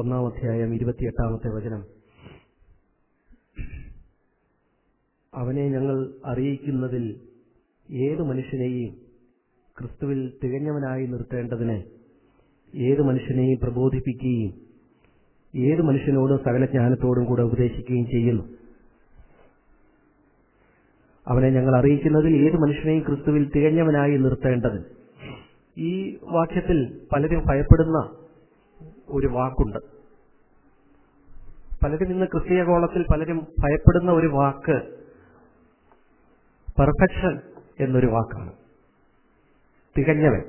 ഒന്നാം അധ്യായം ഇരുപത്തിയെട്ടാമത്തെ വചനം അവനെ ഞങ്ങൾ അറിയിക്കുന്നതിൽ ഏത് മനുഷ്യനെയും ക്രിസ്തുവിൽ തികഞ്ഞവനായി നിർത്തേണ്ടതിന് ഏത് മനുഷ്യനെയും പ്രബോധിപ്പിക്കുകയും ഏത് മനുഷ്യനോടും സകല ജ്ഞാനത്തോടും കൂടെ ഉപദേശിക്കുകയും ചെയ്യുന്നു അവനെ ഞങ്ങൾ അറിയിക്കുന്നതിൽ ഏത് മനുഷ്യനെയും ക്രിസ്തുവിൽ തികഞ്ഞവനായി നിർത്തേണ്ടതിന് ഈ വാക്യത്തിൽ പലരും ഭയപ്പെടുന്ന ഒരു വാക്കുണ്ട് പലരും ഇന്ന് ക്രിസ്തീയ കോളത്തിൽ പലരും ഭയപ്പെടുന്ന ഒരു വാക്ക് പെർഫെക്ഷൻ എന്നൊരു വാക്കാണ് തികഞ്ഞവൻ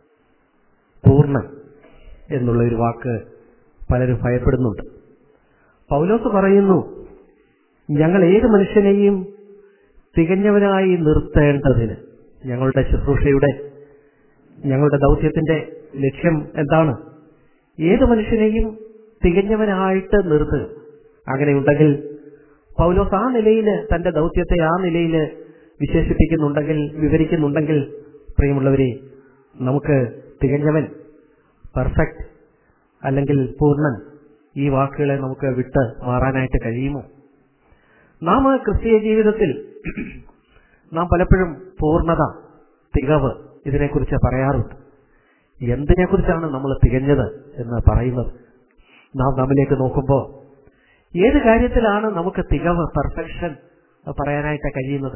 പൂർണ്ണൻ എന്നുള്ള ഒരു വാക്ക് പലരും ഭയപ്പെടുന്നുണ്ട് പൗലോസ് പറയുന്നു ഞങ്ങൾ ഏത് മനുഷ്യനെയും തികഞ്ഞവനായി നിർത്തേണ്ടതിന് ഞങ്ങളുടെ ശുശ്രൂഷയുടെ ഞങ്ങളുടെ ദൗത്യത്തിന്റെ ലക്ഷ്യം എന്താണ് ഏത് മനുഷ്യനെയും തികഞ്ഞവനായിട്ട് നിർത്തുക അങ്ങനെയുണ്ടെങ്കിൽ പൗലോസ് ആ നിലയിൽ തന്റെ ദൗത്യത്തെ ആ നിലയിൽ വിശേഷിപ്പിക്കുന്നുണ്ടെങ്കിൽ വിവരിക്കുന്നുണ്ടെങ്കിൽ പ്രിയമുള്ളവരെ നമുക്ക് തികഞ്ഞവൻ പെർഫെക്റ്റ് അല്ലെങ്കിൽ പൂർണ്ണൻ ഈ വാക്കുകളെ നമുക്ക് വിട്ട് മാറാനായിട്ട് കഴിയുമോ നാം ക്രിസ്തീയ ജീവിതത്തിൽ നാം പലപ്പോഴും പൂർണ്ണത തികവ് ഇതിനെക്കുറിച്ച് പറയാറുണ്ട് എന്തിനെക്കുറിച്ചാണ് നമ്മൾ തികഞ്ഞത് എന്ന് പറയുന്നത് നാം നമ്മിലേക്ക് നോക്കുമ്പോൾ ഏത് കാര്യത്തിലാണ് നമുക്ക് തികവ് പെർഫെക്ഷൻ പറയാനായിട്ട് കഴിയുന്നത്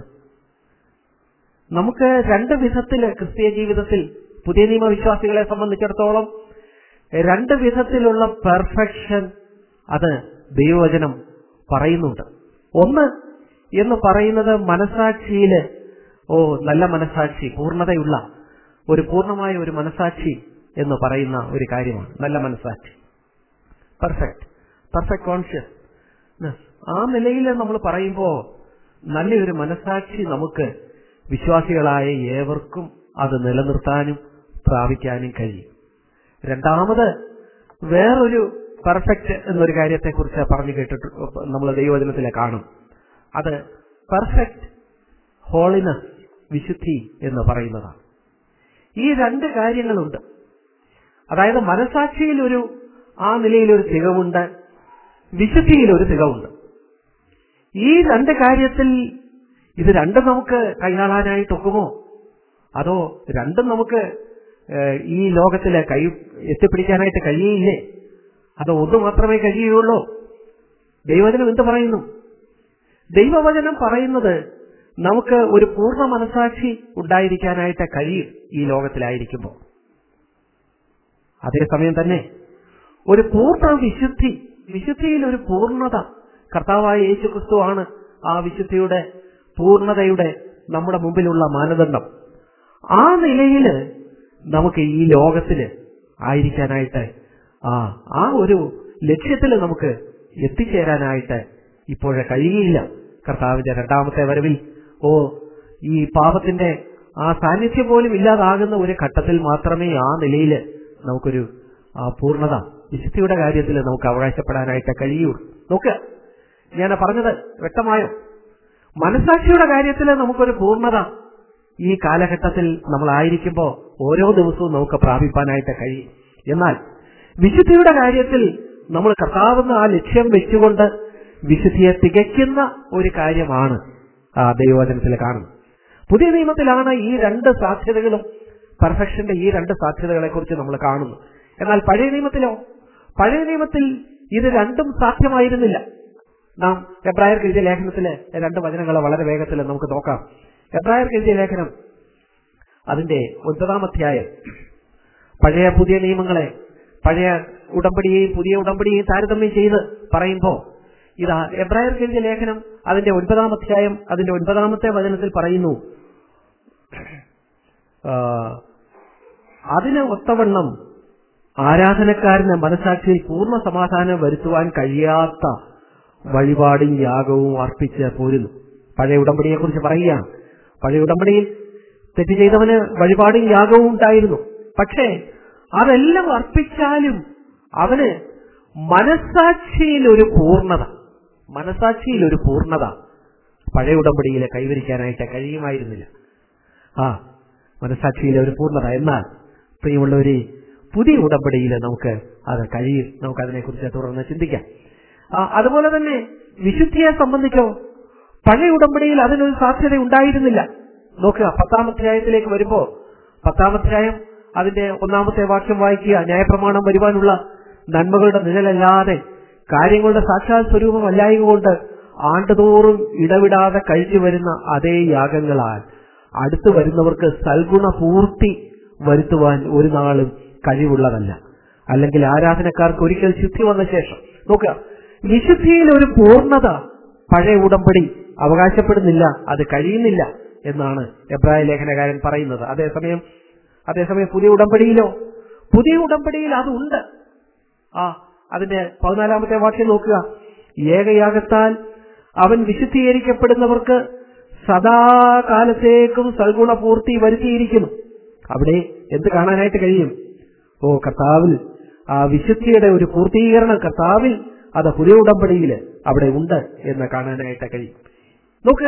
നമുക്ക് രണ്ട് വിധത്തില് ക്രിസ്തീയ ജീവിതത്തിൽ പുതിയ നിയമവിശ്വാസികളെ സംബന്ധിച്ചിടത്തോളം രണ്ട് വിധത്തിലുള്ള പെർഫെക്ഷൻ അത് ദൈവവചനം പറയുന്നുണ്ട് ഒന്ന് എന്ന് പറയുന്നത് മനസാക്ഷിയില് ഓ നല്ല മനസാക്ഷി പൂർണ്ണതയുള്ള ഒരു പൂർണ്ണമായ ഒരു മനസാക്ഷി എന്ന് പറയുന്ന ഒരു കാര്യമാണ് നല്ല മനസാക്ഷി പെർഫെക്റ്റ് പെർഫെക്റ്റ് കോൺഷ്യസ് ആ നിലയിൽ നമ്മൾ പറയുമ്പോൾ നല്ലൊരു മനസാക്ഷി നമുക്ക് വിശ്വാസികളായ ഏവർക്കും അത് നിലനിർത്താനും പ്രാപിക്കാനും കഴിയും രണ്ടാമത് വേറൊരു പെർഫെക്റ്റ് എന്നൊരു കാര്യത്തെക്കുറിച്ച് പറഞ്ഞു കേട്ടിട്ട് നമ്മൾ ദൈവവചനത്തിലെ കാണും അത് പെർഫെക്റ്റ് ഹോളിനസ് വിശുദ്ധി എന്ന് പറയുന്നതാണ് ഈ രണ്ട് കാര്യങ്ങളുണ്ട് അതായത് മനസാക്ഷിയിൽ ഒരു ആ നിലയിൽ ഒരു തികവുണ്ട് വിശുദ്ധിയിൽ ഒരു തികവുണ്ട് ഈ രണ്ട് കാര്യത്തിൽ ഇത് രണ്ടും നമുക്ക് കൈകാളാനായിട്ട് ഒക്കുമോ അതോ രണ്ടും നമുക്ക് ഈ ലോകത്തിലെ കൈ എത്തിപ്പിടിക്കാനായിട്ട് കഴിയില്ലേ അതോ ഒന്ന് മാത്രമേ കഴിയുള്ളൂ ദൈവവചനം എന്ത് പറയുന്നു ദൈവവചനം പറയുന്നത് നമുക്ക് ഒരു പൂർണ്ണ മനസാക്ഷി ഉണ്ടായിരിക്കാനായിട്ട് കഴിയും ഈ ലോകത്തിലായിരിക്കുമ്പോൾ അതേസമയം തന്നെ ഒരു പൂർണ്ണ വിശുദ്ധി വിശുദ്ധിയിൽ ഒരു പൂർണ്ണത കർത്താവായ യേശു ക്രിസ്തുവാണ് ആ വിശുദ്ധിയുടെ പൂർണ്ണതയുടെ നമ്മുടെ മുമ്പിലുള്ള മാനദണ്ഡം ആ നിലയിൽ നമുക്ക് ഈ ലോകത്തില് ആയിരിക്കാനായിട്ട് ആ ആ ഒരു ലക്ഷ്യത്തിൽ നമുക്ക് എത്തിച്ചേരാനായിട്ട് ഇപ്പോഴെ കഴിയുകയില്ല കർത്താവിന്റെ രണ്ടാമത്തെ വരവിൽ ഓ ഈ പാപത്തിന്റെ ആ സാന്നിധ്യം പോലും ഇല്ലാതാകുന്ന ഒരു ഘട്ടത്തിൽ മാത്രമേ ആ നിലയിൽ നമുക്കൊരു ആ പൂർണ്ണത വിശുദ്ധിയുടെ കാര്യത്തിൽ നമുക്ക് അവകാശപ്പെടാനായിട്ട് കഴിയുള്ളൂ നോക്കുക ഞാൻ പറഞ്ഞത് വ്യക്തമായോ മനസാക്ഷിയുടെ കാര്യത്തിൽ നമുക്കൊരു പൂർണ്ണത ഈ കാലഘട്ടത്തിൽ നമ്മളായിരിക്കുമ്പോൾ ഓരോ ദിവസവും നമുക്ക് പ്രാപിപ്പാനായിട്ട് കഴിയും എന്നാൽ വിശുദ്ധിയുടെ കാര്യത്തിൽ നമ്മൾ കർത്താവുന്ന ആ ലക്ഷ്യം വെച്ചുകൊണ്ട് വിശുദ്ധിയെ തികയ്ക്കുന്ന ഒരു കാര്യമാണ് ആ ദൈവവചനത്തിൽ കാണുന്നത് പുതിയ നിയമത്തിലാണ് ഈ രണ്ട് സാധ്യതകളും പെർഫെക്ഷന്റെ ഈ രണ്ട് സാധ്യതകളെ കുറിച്ച് നമ്മൾ കാണുന്നു എന്നാൽ പഴയ നിയമത്തിലോ പഴയ നിയമത്തിൽ ഇത് രണ്ടും സാധ്യമായിരുന്നില്ല നാം എബ്രായർക്ക് എഴുതിയ ലേഖനത്തിലെ രണ്ട് വചനങ്ങൾ വളരെ വേഗത്തിൽ നമുക്ക് നോക്കാം എബ്രായർക്ക് എഴുതിയ ലേഖനം അതിന്റെ ഒൻപതാം അധ്യായം പഴയ പുതിയ നിയമങ്ങളെ പഴയ ഉടമ്പടിയെയും പുതിയ ഉടമ്പടിയെയും താരതമ്യം ചെയ്ത് പറയുമ്പോൾ ഇതാ എബ്രായർക്ക് എഴുതിയ ലേഖനം അതിന്റെ ഒൻപതാം അധ്യായം അതിന്റെ ഒൻപതാമത്തെ വചനത്തിൽ പറയുന്നു അതിന് ഒത്തവണ്ണം ആരാധനക്കാരന് മനസാക്ഷിയിൽ പൂർണ്ണ സമാധാനം വരുത്തുവാൻ കഴിയാത്ത വഴിപാടും യാഗവും അർപ്പിച്ച് പോരുന്നു പഴയ ഉടമ്പടിയെ കുറിച്ച് പറയുകയാണ് പഴയ ഉടമ്പടിയിൽ തെറ്റ് ചെയ്തവന് വഴിപാടും യാഗവും ഉണ്ടായിരുന്നു പക്ഷേ അതെല്ലാം അർപ്പിച്ചാലും അവന് മനസാക്ഷിയിൽ ഒരു പൂർണ്ണത മനസാക്ഷിയിൽ ഒരു പൂർണ്ണത പഴയ ഉടമ്പടിയിൽ കൈവരിക്കാനായിട്ട് കഴിയുമായിരുന്നില്ല ആ മനസാക്ഷിയിലെ ഒരു പൂർണ്ണത എന്നാൽ പ്രിയമുള്ളവരെ പുതിയ ഉടമ്പടിയിൽ നമുക്ക് അത് കഴിയും നമുക്ക് അതിനെക്കുറിച്ച് തുടർന്ന് ചിന്തിക്കാം ആ, അതുപോലെ തന്നെ വിശുദ്ധിയെ സംബന്ധിച്ചോ പഴയ ഉടമ്പടിയിൽ അതിനൊരു സാധ്യത ഉണ്ടായിരുന്നില്ല നോക്കുക പത്താമത്തെ അധ്യായത്തിലേക്ക് വരുമ്പോ പത്താമത്തെ അധ്യായം അതിന്റെ ഒന്നാമത്തെ വാക്യം വായിക്കുക ന്യായപ്രമാണം വരുവാനുള്ള നന്മകളുടെ നിഴലല്ലാതെ കാര്യങ്ങളുടെ സാക്ഷാത് സ്വരൂപമല്ലായതുകൊണ്ട് ആണ്ടുതോറും ഇടവിടാതെ കഴിച്ചു വരുന്ന അതേ യാഗങ്ങളാൽ അടുത്തു വരുന്നവർക്ക് സൽഗുണ പൂർത്തി വരുത്തുവാൻ ഒരു നാളും കഴിവുള്ളതല്ല അല്ലെങ്കിൽ ആരാധനക്കാർക്ക് ഒരിക്കൽ ശുദ്ധി വന്ന ശേഷം നോക്കുക വിശുദ്ധിയിൽ ഒരു പൂർണ്ണത പഴയ ഉടമ്പടി അവകാശപ്പെടുന്നില്ല അത് കഴിയുന്നില്ല എന്നാണ് എബ്രായ ലേഖനകാരൻ പറയുന്നത് അതേസമയം അതേസമയം പുതിയ ഉടമ്പടിയിലോ പുതിയ ഉടമ്പടിയിൽ അതുണ്ട് ആ അതിന്റെ പതിനാലാമത്തെ വാക്യം നോക്കുക ഏകയാഗത്താൽ അവൻ വിശുദ്ധീകരിക്കപ്പെടുന്നവർക്ക് സദാകാലത്തേക്കും സൽഗുണ പൂർത്തി വരുത്തിയിരിക്കുന്നു അവിടെ എന്ത് കാണാനായിട്ട് കഴിയും ഓ കർത്താവിൽ ആ വിശുദ്ധിയുടെ ഒരു പൂർത്തീകരണം കർത്താവിൽ അത് പുതിയ ഉടമ്പടിയിൽ അവിടെ ഉണ്ട് എന്ന് കാണാനായിട്ട് കഴിയും നോക്കുക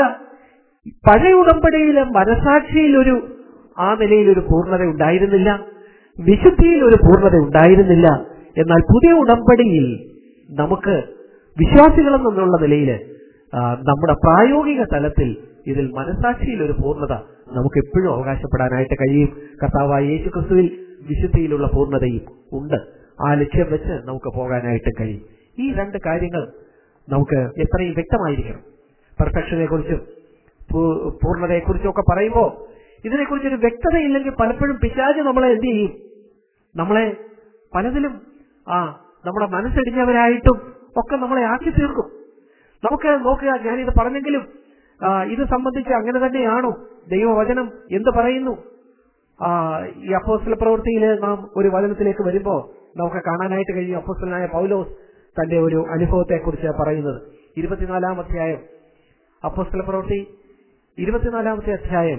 പഴയ ഉടമ്പടിയിലെ മനസാക്ഷിയിൽ ഒരു ആ നിലയിൽ ഒരു പൂർണ്ണത ഉണ്ടായിരുന്നില്ല വിശുദ്ധിയിൽ ഒരു പൂർണ്ണത ഉണ്ടായിരുന്നില്ല എന്നാൽ പുതിയ ഉടമ്പടിയിൽ നമുക്ക് വിശ്വാസികളെന്നുള്ള നിലയിൽ ആ, നമ്മുടെ പ്രായോഗിക തലത്തിൽ ഇതിൽ മനസാക്ഷിയിൽ ഒരു പൂർണ്ണത നമുക്ക് എപ്പോഴും അവകാശപ്പെടാനായിട്ട് കഴിയും കർത്താവായ യേശു ക്രിസ്തുവിൽ വിശുദ്ധിയിലുള്ള പൂർണ്ണതയും ഉണ്ട് ആ ലക്ഷ്യം വെച്ച് നമുക്ക് പോകാനായിട്ട് കഴിയും ഈ രണ്ട് കാര്യങ്ങൾ നമുക്ക് എത്രയും വ്യക്തമായിരിക്കണം പെർഫെക്ഷനെ കുറിച്ചും പൂർണ്ണതയെ കുറിച്ചും ഒക്കെ പറയുമ്പോൾ ഇതിനെക്കുറിച്ചൊരു വ്യക്തതയില്ലെങ്കിൽ പലപ്പോഴും പിശാച് നമ്മളെ എന്ത് ചെയ്യും നമ്മളെ പലതിലും ആ നമ്മുടെ മനസ്സടിഞ്ഞവരായിട്ടും ഒക്കെ നമ്മളെ ആക്കി തീർക്കും നമുക്ക് നോക്കുക ഞാനിത് പറഞ്ഞെങ്കിലും ആ, ഇത് സംബന്ധിച്ച് അങ്ങനെ തന്നെയാണോ ദൈവവചനം എന്ത് പറയുന്നു ആ, ഈ അപ്പോസ്തല പ്രവൃത്തിയിൽ നാം ഒരു വചനത്തിലേക്ക് വരുമ്പോൾ നമുക്ക് കാണാനായിട്ട് കഴിയും അപ്പോസ്തലനായ പൗലോസ് തന്റെ ഒരു അനുഭവത്തെ കുറിച്ച് പറയുന്നത് ഇരുപത്തിനാലാം അധ്യായം അപ്പോസ്തല പ്രവൃത്തി ഇരുപത്തിനാലാമത്തെ അധ്യായം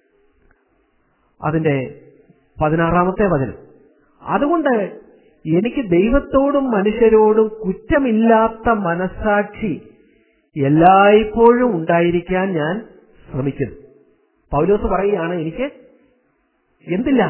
അതിന്റെ പതിനാറാമത്തെ വചനം അതുകൊണ്ട് എനിക്ക് ദൈവത്തോടും മനുഷ്യരോടും കുറ്റമില്ലാത്ത മനസാക്ഷി എല്ലായ്പ്പോഴും ഉണ്ടായിരിക്കാൻ ഞാൻ ശ്രമിക്കുന്നു പൗലോസ് പറയുകയാണ് എനിക്ക് എന്തില്ല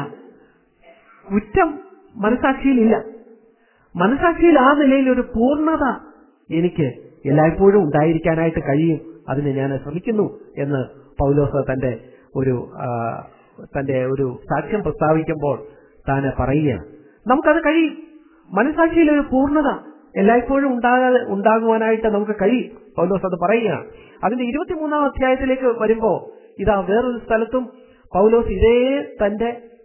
കുറ്റം മനസാക്ഷിയിലില്ല മനസാക്ഷിയിൽ ആ നിലയിൽ ഒരു പൂർണ്ണത എനിക്ക് എല്ലായ്പ്പോഴും ഉണ്ടായിരിക്കാനായിട്ട് കഴിയും അതിന് ഞാൻ ശ്രമിക്കുന്നു എന്ന് പൗലോസ് തന്റെ ഒരു ആ, തന്റെ ഒരു സാക്ഷ്യം പ്രസ്താവിക്കുമ്പോൾ താൻ പറയുകയാണ് നമുക്കത് കഴിയും മനസാക്ഷിയിൽ ഒരു പൂർണ്ണത എല്ലായ്പ്പോഴും ഉണ്ടാകാതെ ഉണ്ടാകുവാനായിട്ട് നമുക്ക് കഴിയും പൗലോസ് അത് പറയുകയാണ് അതിന്റെ ഇരുപത്തിമൂന്നാം അധ്യായത്തിലേക്ക് വരുമ്പോ ഇതാ വേറൊരു സ്ഥലത്തും പൗലോസ് ഇതേ തന്റെ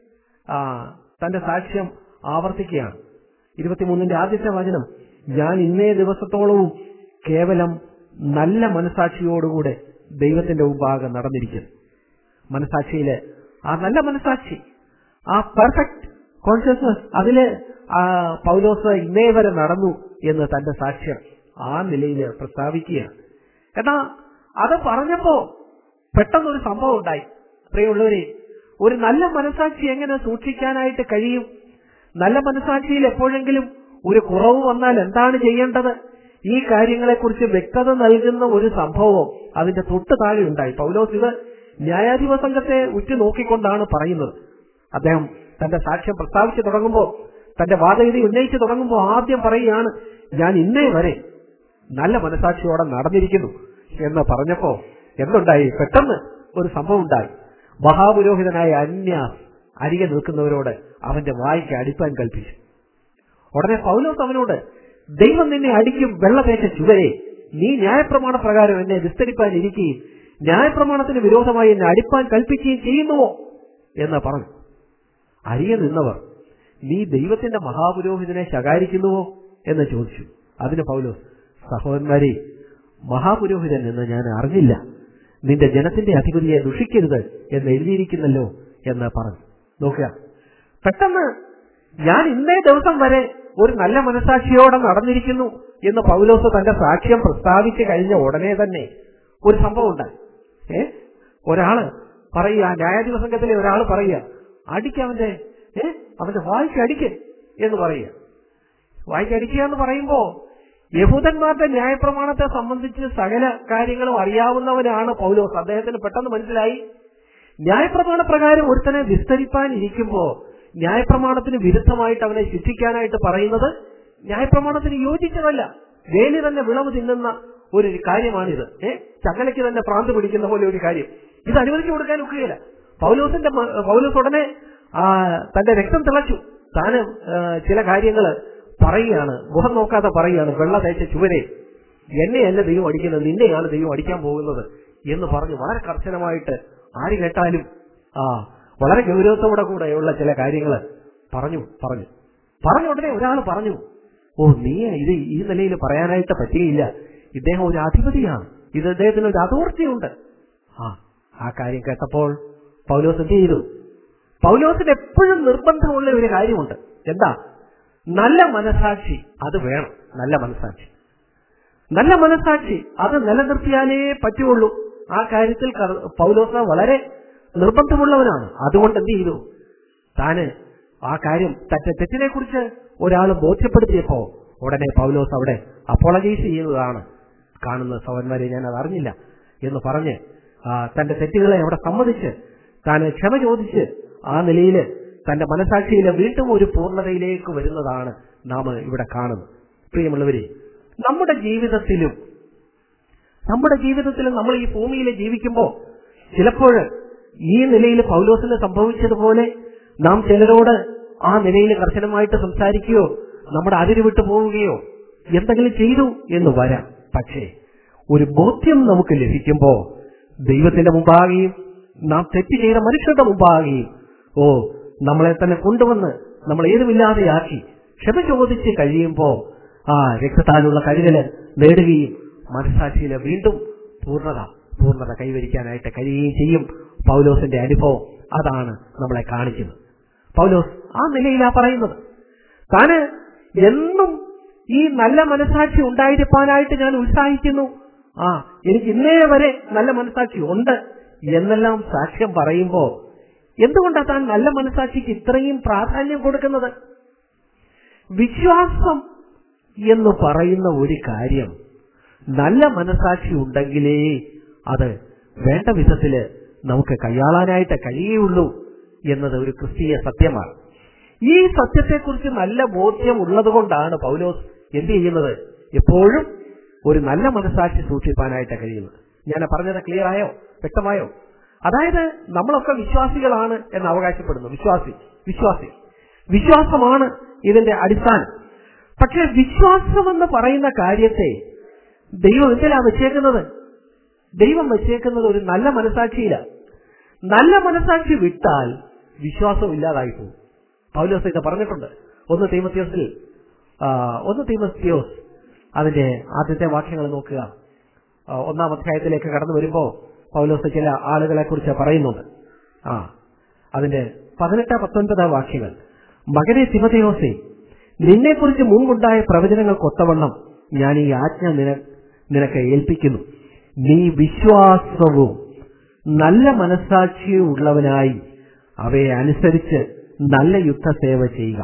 ആ, തന്റെ സാക്ഷ്യം ആവർത്തിക്കുകയാണ് ഇരുപത്തിമൂന്നിന്റെ ആദ്യത്തെ വചനം ഞാൻ ഇന്നേ ദിവസത്തോളവും കേവലം നല്ല മനസാക്ഷിയോടുകൂടെ ദൈവത്തിന്റെ മുമ്പാകെ നടന്നിരിക്കുന്നു മനസാക്ഷിയില് ആ നല്ല മനസാക്ഷി ആ പെർഫെക്റ്റ് കോൺഷ്യസ്നസ് അതില് ആ പൗലോസ് ഇന്നേ വരെ നടന്നു എന്ന് തന്റെ സാക്ഷ്യം ആ നിലയിൽ പ്രസ്താവിക്കുകയാണ് എന്നാ അത് പറഞ്ഞപ്പോ പെട്ടെന്നൊരു സംഭവം ഉണ്ടായി പ്രിയമുള്ളവരെ ഒരു നല്ല മനസാക്ഷി എങ്ങനെ സൂക്ഷിക്കാനായിട്ട് കഴിയും നല്ല മനസാക്ഷിയിൽ എപ്പോഴെങ്കിലും ഒരു കുറവ് വന്നാൽ എന്താണ് ചെയ്യേണ്ടത് ഈ കാര്യങ്ങളെക്കുറിച്ച് വ്യക്തത നൽകുന്ന ഒരു സംഭവം അതിന്റെ തൊട്ട് താഴെ ഉണ്ടായി പൗലോസ് ഇത് ന്യായാധിപ സംഘത്തെ ഉറ്റുനോക്കിക്കൊണ്ടാണ് പറയുന്നത് അദ്ദേഹം തന്റെ സാക്ഷ്യം പ്രസ്താവിച്ചു തുടങ്ങുമ്പോൾ തന്റെ വാദഗതി ഉന്നയിച്ചു തുടങ്ങുമ്പോൾ ആദ്യം പറയുകയാണ് ഞാൻ ഇന്നേ വരെ നല്ല മനസാക്ഷിയോടെ നടന്നിരിക്കുന്നു എന്ന് പറഞ്ഞപ്പോ എന്തുണ്ടായി പെട്ടെന്ന് ഒരു സംഭവം ഉണ്ടായി മഹാപുരോഹിതനായ അന്യാസ് അരികെ നിൽക്കുന്നവരോട് അവന്റെ വായിക്ക് അടിപ്പാൻ കൽപ്പിച്ചു ഉടനെ പൗലോസ് അവനോട് ദൈവം നിന്നെ അടിക്കും വെള്ള തേച്ച ചുവരെ നീ ന്യായപ്രമാണ പ്രകാരം എന്നെ വിസ്തരിപ്പാൻ ഇരിക്കുകയും ന്യായപ്രമാണത്തിന് വിരോധമായി എന്നെ അടിപ്പാൻ കൽപ്പിക്കുകയും ചെയ്യുന്നുവോ എന്ന് പറഞ്ഞു അരികെ നിന്നവർ നീ ദൈവത്തിന്റെ മഹാപുരോഹിതനെ ശകാരിക്കുന്നുവോ എന്ന് ചോദിച്ചു അതിന് പൗലോസ് സഹോദരന്മാരെ മഹാപുരോഹിതൻ എന്ന് ഞാൻ അറിഞ്ഞില്ല നിന്റെ ജനത്തിന്റെ അധിപതിയെ ദുഷിക്കരുത് എന്ന് എഴുതിയിരിക്കുന്നല്ലോ എന്ന് പറഞ്ഞു നോക്കുക പെട്ടെന്ന് ഞാൻ ഇന്നേ ദിവസം വരെ ഒരു നല്ല മനസാക്ഷിയോടെ നടന്നിരിക്കുന്നു എന്ന് പൗലോസ് തന്റെ സാക്ഷ്യം പ്രസ്താവിച്ച് കഴിഞ്ഞ ഉടനെ തന്നെ ഒരു സംഭവം ഉണ്ടായി ഏ ഒരാള് പറയുക ന്യായാധിപ സംഘത്തിലെ ഒരാൾ പറയുക അടിക്ക അവന്റെ ഏ അവന്റെ വായിക്ക് അടിക്ക് എന്ന് പറയുക വായിക്ക് അടിക്കുക എന്ന് പറയുമ്പോ യഹൂദന്മാരുടെ ന്യായപ്രമാണത്തെ സംബന്ധിച്ച് സകല കാര്യങ്ങളും അറിയാവുന്നവനാണ് പൗലോസ് അദ്ദേഹത്തിന് പെട്ടെന്ന് മനസ്സിലായി ന്യായപ്രമാണ പ്രകാരം ഒരുത്തനെ വിസ്തരിപ്പാൻ ഇരിക്കുമ്പോ ന്യായപ്രമാണത്തിന് വിരുദ്ധമായിട്ട് അവനെ ശിക്ഷിക്കാനായിട്ട് പറയുന്നത് ന്യായപ്രമാണത്തിന് യോജിച്ചതല്ല വേലി തന്നെ വിളവ് തിന്നുന്ന ഒരു കാര്യമാണിത് ഏ ചങ്ങലയ്ക്ക് തന്നെ പ്രാന്ത് പിടിക്കുന്ന പോലെ ഒരു കാര്യം ഇത് അനുവദിച്ചു കൊടുക്കാൻ ഒക്കുകയില്ല പൗലോസിന്റെ മ- പൗലോസ് ഉടനെ ആ, തന്റെ രക്തം തിളച്ചു താന് ആ, ചില കാര്യങ്ങൾ പറയുകയാണ് മുഖം നോക്കാതെ പറയുകയാണ് വെള്ള തേച്ച ചുവരെ എന്നെയല്ല ദൈവം അടിക്കുന്നത് നിന്നെയാണ് ദൈവം അടിക്കാൻ പോകുന്നത് എന്ന് പറഞ്ഞ് വളരെ കർശനമായിട്ട് ആര് കേട്ടാലും ആ വളരെ ഗൗരവത്തോടെ കൂടെയുള്ള ചില കാര്യങ്ങൾ പറഞ്ഞു പറഞ്ഞു പറഞ്ഞ ഉടനെ ഒരാൾ പറഞ്ഞു ഓ നീ ഇത് ഈ നിലയിൽ പറയാനായിട്ട് പറ്റുകയില്ല ഇദ്ദേഹം ഒരു അധിപതിയാണ് ഇത് അദ്ദേഹത്തിന് ഒരു അതോറിറ്റിയുണ്ട് ആ ആ കാര്യം കേട്ടപ്പോൾ പൗലോസ് എന്ത് ചെയ്തു പൗലോസിന് എപ്പോഴും നിർബന്ധമുള്ള ഒരു കാര്യമുണ്ട് എന്താ നല്ല മനസാക്ഷി അത് വേണം നല്ല മനസാക്ഷി നല്ല മനസാക്ഷി അത് നിലനിർത്തിയാലേ പറ്റുള്ളൂ ആ കാര്യത്തിൽ കർ- പൗലോസ് വളരെ നിർബന്ധമുള്ളവനാണ് അതുകൊണ്ട് എന്ത് ചെയ്തു താന് ആ കാര്യം തന്റെ തെറ്റിനെ കുറിച്ച് ഒരാൾ ബോധ്യപ്പെടുത്തിയപ്പോ ഉടനെ പൗലോസ് അവിടെ അപ്പോളജൈസ് ചെയ്യുന്നതാണ് കാണുന്ന സഹോദരന്മാരെ ഞാൻ അത് അറിഞ്ഞില്ല എന്ന് പറഞ്ഞ് ആ, തന്റെ തെറ്റുകളെ അവിടെ സമ്മതിച്ച് താൻ ക്ഷമ ചോദിച്ച് ആ നിലയിൽ തന്റെ മനസാക്ഷിയിലെ വീണ്ടും ഒരു പൂർണ്ണതയിലേക്ക് വരുന്നതാണ് നാം ഇവിടെ കാണുന്നത് പ്രിയമുള്ളവരെ നമ്മുടെ ജീവിതത്തിലും നമ്മുടെ ജീവിതത്തിൽ നമ്മൾ ഈ ഭൂമിയിൽ ജീവിക്കുമ്പോൾ ചിലപ്പോൾ ഈ നിലയിൽ പൗലോസിന് സംഭവിച്ചതുപോലെ നാം ചിലരോട് ആ നിലയിൽ കർശനമായിട്ട് സംസാരിക്കുകയോ നമ്മുടെ അതിര് വിട്ടു പോവുകയോ എന്തെങ്കിലും ചെയ്തു എന്ന് വരാം പക്ഷേ ഒരു ബോധ്യം നമുക്ക് ലഭിക്കുമ്പോ ദൈവത്തിന്റെ മുമ്പാകെയും നാം തെറ്റ് ചെയ്ത മനുഷ്യരുടെ മുമ്പാകെയും ഓ നമ്മളെ തന്നെ കൊണ്ടുവന്ന് നമ്മൾ ഏതുമില്ലാതെയാക്കി ക്ഷമ ചോദിച്ച് കഴിയുമ്പോ ആ രക്തത്താലുള്ള കരുതല് നേടുകയും മനസാക്ഷിയിലെ വീണ്ടും പൂർണ്ണത പൂർണ്ണത കൈവരിക്കാനായിട്ട് കഴിയുകയും ചെയ്യും പൗലോസിന്റെ അനുഭവം അതാണ് നമ്മളെ കാണിക്കുന്നത് പൗലോസ് ആ നിലയിലാ പറയുന്നത് താന് എന്നും ഈ നല്ല മനസാക്ഷി ഉണ്ടായിരിക്കാനായിട്ട് ഞാൻ ഉത്സാഹിക്കുന്നു ആ എനിക്ക് ഇന്നേ വരെ നല്ല മനസാക്ഷി ഉണ്ട് എന്നെല്ലാം സാക്ഷ്യം പറയുമ്പോ എന്തുകൊണ്ടാ താൻ നല്ല മനസാക്ഷിക്ക് ഇത്രയും പ്രാധാന്യം കൊടുക്കുന്നത് വിശ്വാസം എന്ന് പറയുന്ന ഒരു കാര്യം നല്ല മനസാക്ഷി ഉണ്ടെങ്കിലേ അത് വേണ്ട വിധത്തില് നമുക്ക് കൈയാളാനായിട്ട് കഴിയുള്ളൂ എന്നത് ഒരു ക്രിസ്തീയ സത്യമാണ് ഈ സത്യത്തെക്കുറിച്ച് നല്ല ബോധ്യം ഉള്ളത് കൊണ്ടാണ് പൗലോസ് എന്ത് ചെയ്യുന്നത് എപ്പോഴും ഒരു നല്ല മനസാക്ഷി സൂക്ഷിപ്പാനായിട്ട് കഴിയുന്നത് ഞാൻ പറഞ്ഞത് ക്ലിയർ ആയോ വ്യക്തമായോ അതായത് നമ്മളൊക്കെ വിശ്വാസികളാണ് എന്ന് അവകാശപ്പെടുന്നു വിശ്വാസി വിശ്വാസി വിശ്വാസമാണ് ഇതിന്റെ അടിസ്ഥാനം പക്ഷെ വിശ്വാസം എന്ന് പറയുന്ന കാര്യത്തെ ദൈവം എന്തിനാ വെച്ചേക്കുന്നത് ദൈവം വെച്ചേക്കുന്നത് ഒരു നല്ല മനസാക്ഷിയില്ല നല്ല മനസാക്ഷി വിട്ടാൽ വിശ്വാസം ഇല്ലാതായി പോകും പൗലോസ് ഇത് പറഞ്ഞിട്ടുണ്ട് ഒന്ന് തീമത്യോസിൽ ആ, ഒന്ന് തീമത്യോസ് അതിന്റെ ആദ്യത്തെ വാക്യങ്ങൾ നോക്കുക ആ, ഒന്നാം അധ്യായത്തിലേക്ക് കടന്നു വരുമ്പോ പൗലോസ് ചില ആളുകളെ കുറിച്ച് പറയുന്നുണ്ട് ആ അതിന്റെ പതിനെട്ട് പത്തൊൻപത് വാക്യങ്ങൾ മകനെ തിമതയോസെ നിന്നെക്കുറിച്ച് മുമ്പുണ്ടായ പ്രവചനങ്ങൾക്കൊത്തവണ്ണം ഞാൻ ഈ ആജ്ഞ നിന നിനക്ക് ഏൽപ്പിക്കുന്നു നീ വിശ്വാസവും നല്ല മനസാക്ഷിയും ഉള്ളവനായി അവയെ അനുസരിച്ച് നല്ല യുദ്ധസേവ ചെയ്യുക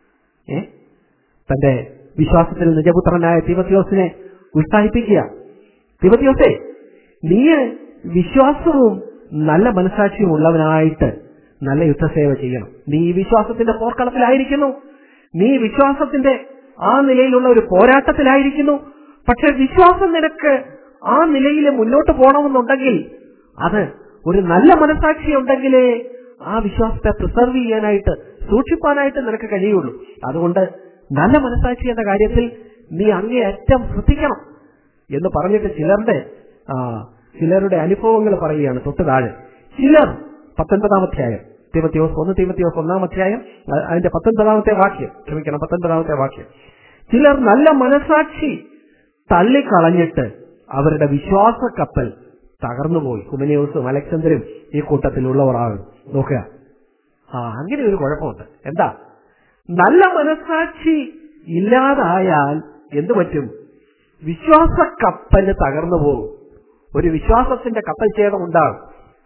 ഏ തന്റെ വിശ്വാസത്തിൽ നിജപുത്രനായ തിമത്യോസിനെ ഉത്സാഹിപ്പിക്കുക തിമത്യോസേ നീ വിശ്വാസവും നല്ല മനസാക്ഷിയും ഉള്ളവനായിട്ട് നല്ല യുദ്ധസേവ ചെയ്യണം നീ ഈ വിശ്വാസത്തിന്റെ പോർക്കളത്തിലായിരിക്കുന്നു നീ വിശ്വാസത്തിന്റെ ആ നിലയിലുള്ള ഒരു പോരാട്ടത്തിലായിരിക്കുന്നു പക്ഷെ വിശ്വാസം നിനക്ക് ആ നിലയിൽ മുന്നോട്ട് പോകണമെന്നുണ്ടെങ്കിൽ അത് ഒരു നല്ല മനസാക്ഷി ഉണ്ടെങ്കിലേ ആ വിശ്വാസത്തെ പ്രിസർവ് ചെയ്യാനായിട്ട് സൂക്ഷിപ്പാനായിട്ട് നിനക്ക് കഴിയുള്ളൂ അതുകൊണ്ട് നല്ല മനസാക്ഷി എന്ന കാര്യത്തിൽ നീ അങ്ങേയറ്റം ശ്രദ്ധിക്കണം എന്ന് പറഞ്ഞിട്ട് ചിലരുടെ ആ, ചിലരുടെ അനുഭവങ്ങൾ പറയുകയാണ് തൊട്ട് താഴെ ചിലർ പത്തൊൻപതാം അധ്യായം തിമത്തിയോസ് ഒന്ന് തിമത്തിയോസ് ഒന്നാം അധ്യായം അ- അതിന്റെ പത്തൊൻപതാമത്തെ വാക്യം ക്ഷമിക്കണം പത്തൊൻപതാമത്തെ വാക്യം ചിലർ നല്ല മനസാക്ഷി തള്ളിക്കളഞ്ഞിട്ട് അവരുടെ വിശ്വാസ കപ്പൽ തകർന്നുപോയി ഹുമനിയോസും അലക്സാണ്ടറും ഈ കൂട്ടത്തിലുള്ളവരാകും നോക്കുക ആ അങ്ങനെ ഒരു കുഴപ്പമുണ്ട് എന്താ നല്ല മനസാക്ഷി ഇല്ലാതായാൽ എന്തു പറ്റും വിശ്വാസ കപ്പല് തകർന്നു പോകും ഒരു വിശ്വാസത്തിന്റെ കപ്പൽ ഛേദം ഉണ്ടാകും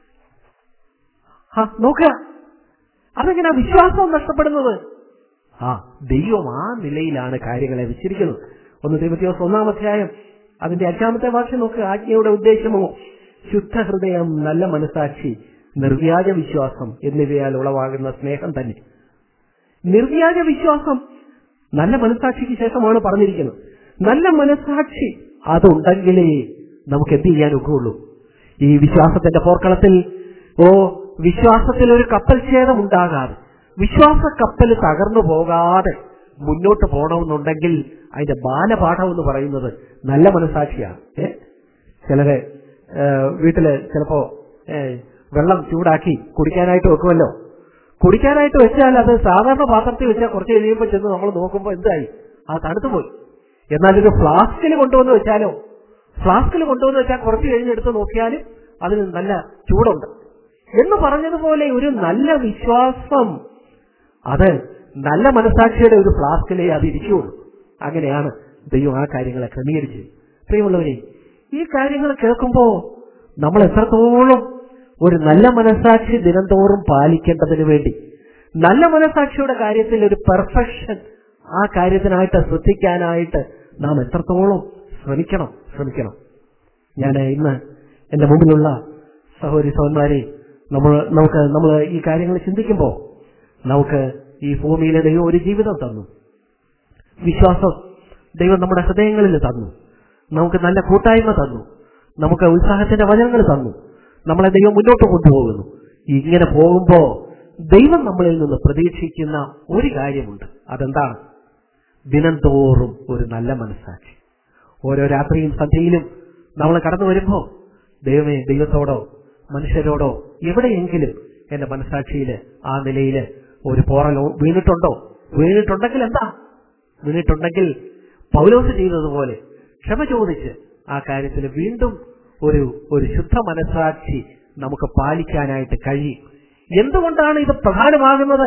ആ നോക്കുക അതെങ്ങനെ വിശ്വാസം നഷ്ടപ്പെടുന്നത് ആ ദൈവം ആ നിലയിലാണ് കാര്യങ്ങളെ വെച്ചിരിക്കുന്നത് ഒന്ന് ദൈവത്തിയോസ് ഒന്നാം അധ്യായം അതിന്റെ അഞ്ചാമത്തെ വാക്യം നോക്കുക ആജ്ഞയുടെ ഉദ്ദേശമോ ശുദ്ധ ഹൃദയം നല്ല മനസാക്ഷി നിർവ്യാജ വിശ്വാസം എന്നിവയാൽ ഉളവാകുന്ന സ്നേഹം തന്നെ നിർവ്യാജ വിശ്വാസം നല്ല മനസാക്ഷിക്ക് ശേഷമാണ് പറഞ്ഞിരിക്കുന്നത് നല്ല മനസാക്ഷി അതുണ്ടെങ്കിലേ നമുക്ക് എന്ത് ചെയ്യാൻ ഒക്കുള്ളൂ ഈ വിശ്വാസത്തിന്റെ പോർക്കളത്തിൽ ഓ വിശ്വാസത്തിൽ ഒരു കപ്പൽ ഛേദം ഉണ്ടാകാതെ വിശ്വാസ കപ്പൽ തകർന്നു പോകാതെ മുന്നോട്ട് പോകണമെന്നുണ്ടെങ്കിൽ അതിന്റെ ബാലപാഠം എന്ന് പറയുന്നത് നല്ല മനസാക്ഷിയാണ് ഏ ചിലര് ഏ, വീട്ടില് ചിലപ്പോ ഏ, വെള്ളം ചൂടാക്കി കുടിക്കാനായിട്ട് വെക്കുമല്ലോ കുടിക്കാനായിട്ട് വെച്ചാൽ അത് സാധാരണ പാത്രത്തിൽ വെച്ചാൽ കുറച്ച് കഴിയുമ്പോൾ ചെന്ന് നമ്മൾ നോക്കുമ്പോൾ എന്തായി ആ തണുത്തു പോയി എന്നാൽ ഇത് ഫ്ലാസ്കിൽ കൊണ്ടുവന്ന് വെച്ചാലോ ഫ്ലാസ്കിൽ കൊണ്ടുവന്ന് വെച്ചാൽ കുറച്ച് കഴിഞ്ഞെടുത്ത് നോക്കിയാലും അതിന് നല്ല ചൂടുണ്ട് എന്ന് പറഞ്ഞതുപോലെ ഒരു നല്ല വിശ്വാസം അത് നല്ല മനസാക്ഷിയുടെ ഒരു ഫ്ലാസ്കിലേ അത് ഇരിക്കുകയുള്ളൂ അങ്ങനെയാണ് ദൈവം ആ കാര്യങ്ങളെ ക്രമീകരിച്ചത് പ്രിയമുള്ളവരെ ഈ കാര്യങ്ങൾ കേൾക്കുമ്പോൾ നമ്മൾ എത്രത്തോളം ഒരു നല്ല മനസാക്ഷി ദിനംതോറും പാലിക്കേണ്ടതിന് വേണ്ടി നല്ല മനസാക്ഷിയുടെ കാര്യത്തിൽ ഒരു പെർഫെക്ഷൻ ആ കാര്യത്തിനായിട്ട് ശ്രദ്ധിക്കാനായിട്ട് നാം എത്രത്തോളം ശ്രമിക്കണം ശ്രമിക്കണം ഞാൻ ഇന്ന് എന്റെ മുമ്പിലുള്ള സഹോദരി സഹോദരന്മാരെ നമ്മൾ നമുക്ക് നമ്മൾ ഈ കാര്യങ്ങൾ ചിന്തിക്കുമ്പോൾ നമുക്ക് ഈ ഭൂമിയിലെ ദൈവം ഒരു ജീവിതം തന്നു വിശ്വാസം ദൈവം നമ്മുടെ ഹൃദയങ്ങളിൽ തന്നു നമുക്ക് നല്ല കൂട്ടായ്മ തന്നു നമുക്ക് ഉത്സാഹത്തിന്റെ വചനങ്ങൾ തന്നു നമ്മളെ ദൈവം മുന്നോട്ട് കൊണ്ടുപോകുന്നു ഇങ്ങനെ പോകുമ്പോ ദൈവം നമ്മളിൽ നിന്ന് പ്രതീക്ഷിക്കുന്ന ഒരു കാര്യമുണ്ട് അതെന്താണ് ദിനംതോറും ഒരു നല്ല മനസ്സാക്ഷി ഓരോ രാത്രിയും സന്ധ്യയിലും നമ്മൾ കടന്നു വരുമ്പോ ദൈവമേ ദൈവത്തോടോ മനുഷ്യരോടോ എവിടെയെങ്കിലും എന്റെ മനസ്സാക്ഷിയില് ആ നിലയില് ഒരു പോറലോ വീണിട്ടുണ്ടോ വീണിട്ടുണ്ടെങ്കിൽ എന്താ വീണിട്ടുണ്ടെങ്കിൽ പൗലോസ് ചെയ്തതുപോലെ ക്ഷമ ചോദിച്ച് ആ കാര്യത്തിൽ വീണ്ടും ഒരു ഒരു ശുദ്ധ മനസ്സാക്ഷി നമുക്ക് പാലിക്കാനായിട്ട് കഴിയും എന്തുകൊണ്ടാണ് ഇത് പ്രധാനമാകുന്നത്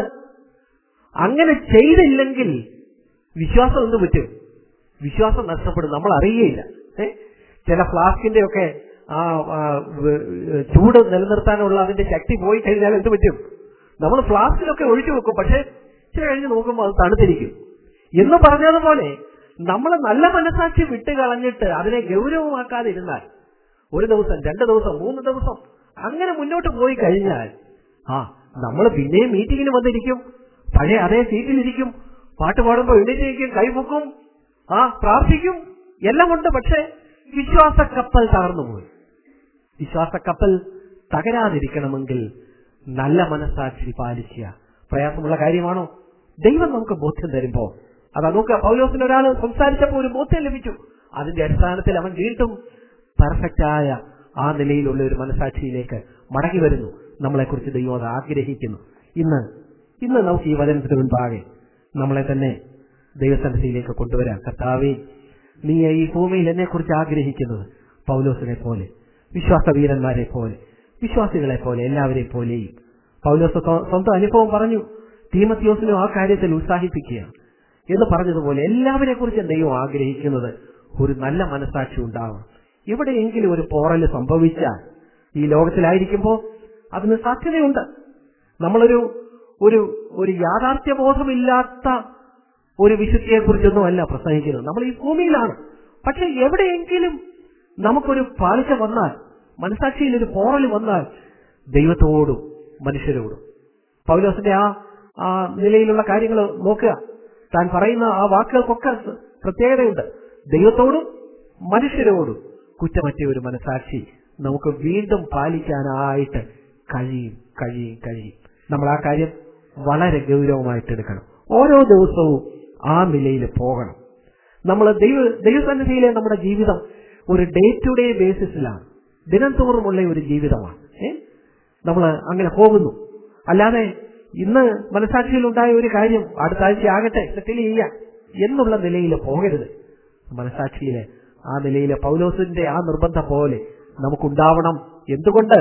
അങ്ങനെ ചെയ്തില്ലെങ്കിൽ വിശ്വാസം എന്ത് പറ്റും വിശ്വാസം നഷ്ടപ്പെടും നമ്മൾ അറിയുകയില്ല ഏ? ചില ഫ്ലാസ്കിന്റെ ഒക്കെ ആ ആ, വ- ചൂട് നിലനിർത്താനുള്ള അതിന്റെ ശക്തി പോയി കഴിഞ്ഞാൽ എന്ത് പറ്റും നമ്മൾ ഫ്ലാസ്കിലൊക്കെ ഒഴിച്ചു വെക്കും പക്ഷെ ഇച്ചിരി കഴിഞ്ഞ് നോക്കുമ്പോൾ അത് തണുത്തിരിക്കും എന്ന് പറഞ്ഞതുപോലെ നമ്മൾ നല്ല മനസാക്ഷി വിട്ട് കളഞ്ഞിട്ട് അതിനെ ഗൗരവമാക്കാതിരുന്നാൽ ഒരു ദിവസം രണ്ട് ദിവസം മൂന്ന് ദിവസം അങ്ങനെ മുന്നോട്ട് പോയി കഴിഞ്ഞാൽ ആ നമ്മൾ പിന്നെയും മീറ്റിങ്ങിന് വന്നിരിക്കും പഴയ അതേ സീറ്റിലിരിക്കും പാട്ട് പാടുമ്പോൾ എഴുന്നേറ്റിരിക്കും കൈപൊക്കും ആ പ്രാർത്ഥിക്കും എല്ലാം ഉണ്ട് പക്ഷേ വിശ്വാസ കപ്പൽ തകർന്നു പോയി വിശ്വാസ കപ്പൽ തകരാതിരിക്കണമെങ്കിൽ നല്ല മനസാക്ഷി പാലിക്കുക പ്രയാസമുള്ള കാര്യമാണോ ദൈവം നമുക്ക് ബോധ്യം തരുമ്പോ അതാ നോക്കുക പൗലോസിന് ഒരാൾ സംസാരിച്ചപ്പോൾ ഒരു ബോധ്യം ലഭിച്ചു അതിന്റെ അടിസ്ഥാനത്തിൽ അവൻ വീണ്ടും പെർഫെക്റ്റായ ആ നിലയിലുള്ള ഒരു മനസാക്ഷിയിലേക്ക് മടങ്ങി വരുന്നു നമ്മളെക്കുറിച്ച് ദൈവം അത് ആഗ്രഹിക്കുന്നു ഇന്ന് ഇന്ന് നമുക്ക് ഈ വചനത്തിന് മുൻപാകെ നമ്മളെ തന്നെ ദൈവസന്നിധിയിലേക്ക് കൊണ്ടുവരാം കർത്താവേ നീ ഈ ഭൂമിയിൽ എന്നെ കുറിച്ച് ആഗ്രഹിക്കുന്നത് പൗലോസിനെ പോലെ വിശ്വാസവീരന്മാരെ പോലെ വിശ്വാസികളെ പോലെ എല്ലാവരെയും പോലെയും പൗലോസ് സ്വ- സ്വന്തം അനുഭവം പറഞ്ഞു തീമത്യോസിനും ആ കാര്യത്തിൽ ഉത്സാഹിപ്പിക്കുക എന്ന് പറഞ്ഞതുപോലെ എല്ലാവരെ കുറിച്ച് ദൈവം ആഗ്രഹിക്കുന്നത് ഒരു നല്ല മനസാക്ഷി ഉണ്ടാവണം എവിടെയെങ്കിലും ഒരു പോറല് സംഭവിച്ചാൽ ഈ ലോകത്തിലായിരിക്കുമ്പോൾ അതിന് സാധ്യതയുണ്ട് നമ്മളൊരു ഒരു ഒരു യാഥാർത്ഥ്യബോധമില്ലാത്ത ഒരു വിശുദ്ധിയെ കുറിച്ചൊന്നും അല്ല പ്രസംഗിക്കുന്നത് നമ്മൾ ഈ ഭൂമിയിലാണ് പക്ഷെ എവിടെയെങ്കിലും നമുക്കൊരു പാളിച്ച വന്നാൽ മനസാക്ഷിയിൽ ഒരു പോറൽ വന്നാൽ ദൈവത്തോടും മനുഷ്യരോടും പൗലോസിന്റെ ആ ആ നിലയിലുള്ള കാര്യങ്ങൾ നോക്കുക താൻ പറയുന്ന ആ വാക്കുകൾക്കൊക്കെ പ്രത്യേകതയുണ്ട് ദൈവത്തോടും മനുഷ്യരോടും കുറ്റമറ്റ ഒരു മനസാക്ഷി നമുക്ക് വീണ്ടും പാലിക്കാനായിട്ട് കഴിയും കഴിയും കഴിയും നമ്മൾ ആ കാര്യം വളരെ ഗൗരവമായിട്ട് എടുക്കണം ഓരോ ദിവസവും ആ നിലയിൽ പോകണം നമ്മൾ ദൈവ ദൈവസന്നിധിയിലെ നമ്മുടെ ജീവിതം ഒരു ഡേ ടു ഡേ ബേസിസിലാണ് ദിനം തോറുമുള്ള ഒരു ജീവിതമാണ് ഏ നമ്മൾ അങ്ങനെ പോകുന്നു അല്ലാതെ ഇന്ന് മനസാക്ഷിയിൽ ഉണ്ടായ ഒരു കാര്യം അടുത്ത ആഴ്ച ആകട്ടെ സെറ്റിൽ ചെയ്യാം എന്നുള്ള നിലയിൽ പോകരുത് മനസാക്ഷിയിലെ ആ നിലയിലെ പൗലോസിന്റെ ആ നിർബന്ധം പോലെ നമുക്കുണ്ടാവണം എന്തുകൊണ്ട്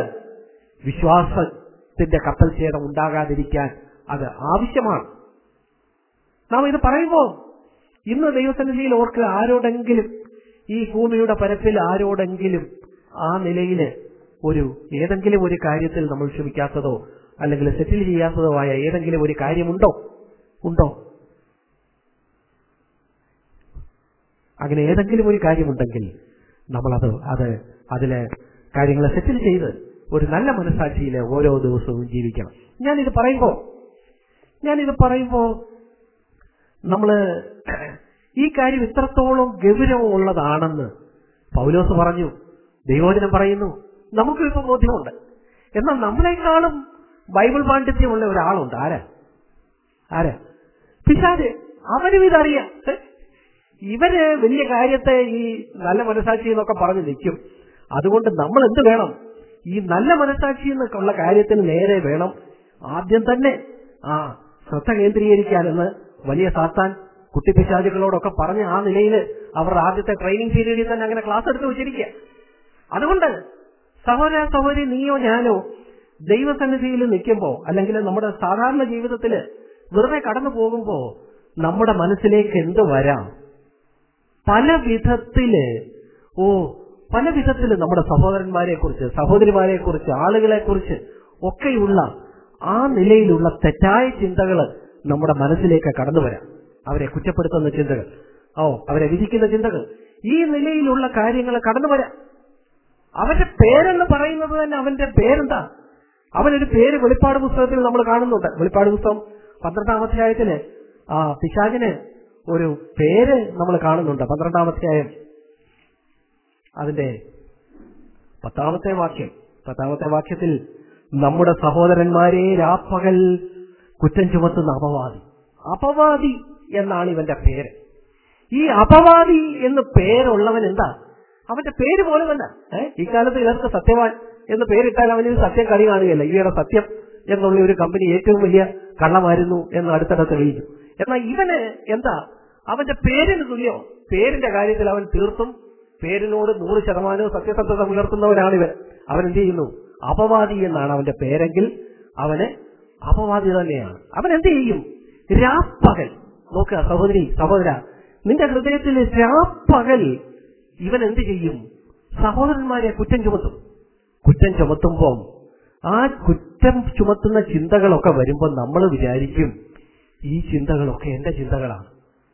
വിശ്വാസത്തിന്റെ കപ്പൽ ഛേദം ഉണ്ടാകാതിരിക്കാൻ അത് ആവശ്യമാണ് നാം ഇത് പറയുമ്പോൾ ഇന്ന് ദൈവസന്നിധിയിൽ ഓർക്ക് ആരോടെങ്കിലും ഈ ഭൂമിയുടെ പരപ്പിൽ ആരോടെങ്കിലും ആ നിലയില് ഒരു ഏതെങ്കിലും ഒരു കാര്യത്തിൽ നമ്മൾ ക്ഷമിക്കാത്തതോ അല്ലെങ്കിൽ സെറ്റിൽ ചെയ്യാത്തതോ ആയ ഏതെങ്കിലും ഒരു കാര്യമുണ്ടോ ഉണ്ടോ അങ്ങനെ ഏതെങ്കിലും ഒരു കാര്യമുണ്ടെങ്കിൽ നമ്മളത് അത് അതിലെ കാര്യങ്ങളെ സെറ്റിൽ ചെയ്ത് ഒരു നല്ല മനസാക്ഷിയിലെ ഓരോ ദിവസവും ജീവിക്കണം ഞാനിത് പറയുമ്പോൾ ഞാനിത് പറയുമ്പോ നമ്മള് ഈ കാര്യം ഇത്രത്തോളം ഗൗരവമുള്ളതാണെന്ന് പൗലോസ് പറഞ്ഞു ദൈവോചനം പറയുന്നു നമുക്കും ഇപ്പൊ ബോധ്യമുണ്ട് എന്നാൽ നമ്മളെക്കാളും ബൈബിൾ പാണ്ഡിത്യമുള്ള ഒരാളുണ്ട് ആരാ ആരാ പിശാര് അവനും ഇതറിയാം ഏ? ഇവര് വലിയ കാര്യത്തെ ഈ നല്ല മനസാക്ഷി എന്നൊക്കെ പറഞ്ഞ് നിൽക്കും അതുകൊണ്ട് നമ്മൾ എന്ത് വേണം ഈ നല്ല മനസാക്ഷി എന്നൊക്കെയുള്ള കാര്യത്തിന് നേരെ വേണം ആദ്യം തന്നെ ആ ശ്രദ്ധ കേന്ദ്രീകരിക്കാനെന്ന് വലിയ സാത്താൻ കുട്ടിപ്പിശാചുകളോടൊക്കെ പറഞ്ഞ് ആ നിലയിൽ അവരുടെ ആദ്യത്തെ ട്രെയിനിങ് പീരീഡിൽ തന്നെ അങ്ങനെ ക്ലാസ് എടുത്ത് വെച്ചിരിക്കുക അതുകൊണ്ട് സഹോദര സഹോദരി നീയോ ഞാനോ ദൈവസന്നിധിയിൽ നിൽക്കുമ്പോ അല്ലെങ്കിൽ നമ്മുടെ സാധാരണ ജീവിതത്തിൽ വെറുതെ കടന്നു പോകുമ്പോ നമ്മുടെ മനസ്സിലേക്ക് എന്ത് വരാം പല വിധത്തില് ഓ പല വിധത്തില് നമ്മുടെ സഹോദരന്മാരെ കുറിച്ച് സഹോദരിമാരെ കുറിച്ച് ആളുകളെ കുറിച്ച് ഒക്കെയുള്ള ആ നിലയിലുള്ള തെറ്റായ ചിന്തകൾ നമ്മുടെ മനസ്സിലേക്ക് കടന്നു വരാം അവരെ കുറ്റപ്പെടുത്തുന്ന ചിന്തകൾ ഓ അവരെ വിധിക്കുന്ന ചിന്തകൾ ഈ നിലയിലുള്ള കാര്യങ്ങൾ കടന്നു വരാം അവന്റെ പേരെന്ന് പറയുന്നത് തന്നെ അവന്റെ പേരെന്താ അവനൊരു പേര് വെളിപ്പാട് പുസ്തകത്തിൽ നമ്മൾ കാണുന്നുണ്ട് വെളിപ്പാട് പുസ്തകം പന്ത്രണ്ടാം അധ്യായത്തിന് ആ പിശാചിന് ഒരു പേര് നമ്മൾ കാണുന്നുണ്ട് പന്ത്രണ്ടാം അധ്യായം അതിന്റെ പത്താമത്തെ വാക്യം പത്താമത്തെ വാക്യത്തിൽ നമ്മുടെ സഹോദരന്മാരെ രാപ്പകൽ കുറ്റം ചുമത്തുന്ന അപവാദി അപവാദി എന്നാണ് ഇവന്റെ പേര് ഈ അപവാദി എന്ന് പേരുള്ളവൻ എന്താ അവന്റെ പേര് പോലെ തന്നെ ഏഹ് ഇക്കാലത്ത് ഇവർക്ക് സത്യവാൻ എന്ന് പേരിട്ടാൽ അവന് സത്യം കളി കാണുകയല്ല ഈയിടെ സത്യം എന്നുള്ള ഒരു കമ്പനി ഏറ്റവും വലിയ കള്ളമായിരുന്നു എന്ന് അടുത്തിടെ തെളിയിച്ചു എന്നാൽ ഇവന് എന്താ അവന്റെ പേരിന് തുല്യോ പേരിന്റെ കാര്യത്തിൽ അവൻ തീർത്തും പേരിനോട് നൂറ് ശതമാനവും സത്യസന്ധത പുലർത്തുന്നവനാണ് ഇവൻ അവൻ എന്ത് ചെയ്യുന്നു അപവാദി എന്നാണ് അവന്റെ പേരെങ്കിൽ അവന് അപവാദി തന്നെയാണ് അവൻ എന്ത് ചെയ്യും രാപ്പകൽ നോക്കുക സഹോദരി സഹോദര നിന്റെ ഹൃദയത്തിൽ രാപ്പകൽ ഇവൻ എന്ത് ചെയ്യും സഹോദരന്മാരെ കുറ്റം ചുമത്തും കുറ്റം ചുമത്തുമ്പോൾ ആ കുറ്റം ചുമത്തുന്ന ചിന്തകളൊക്കെ വരുമ്പോൾ നമ്മൾ വിചാരിക്കും ഈ ചിന്തകളൊക്കെ എന്റെ ചിന്തകളാണ്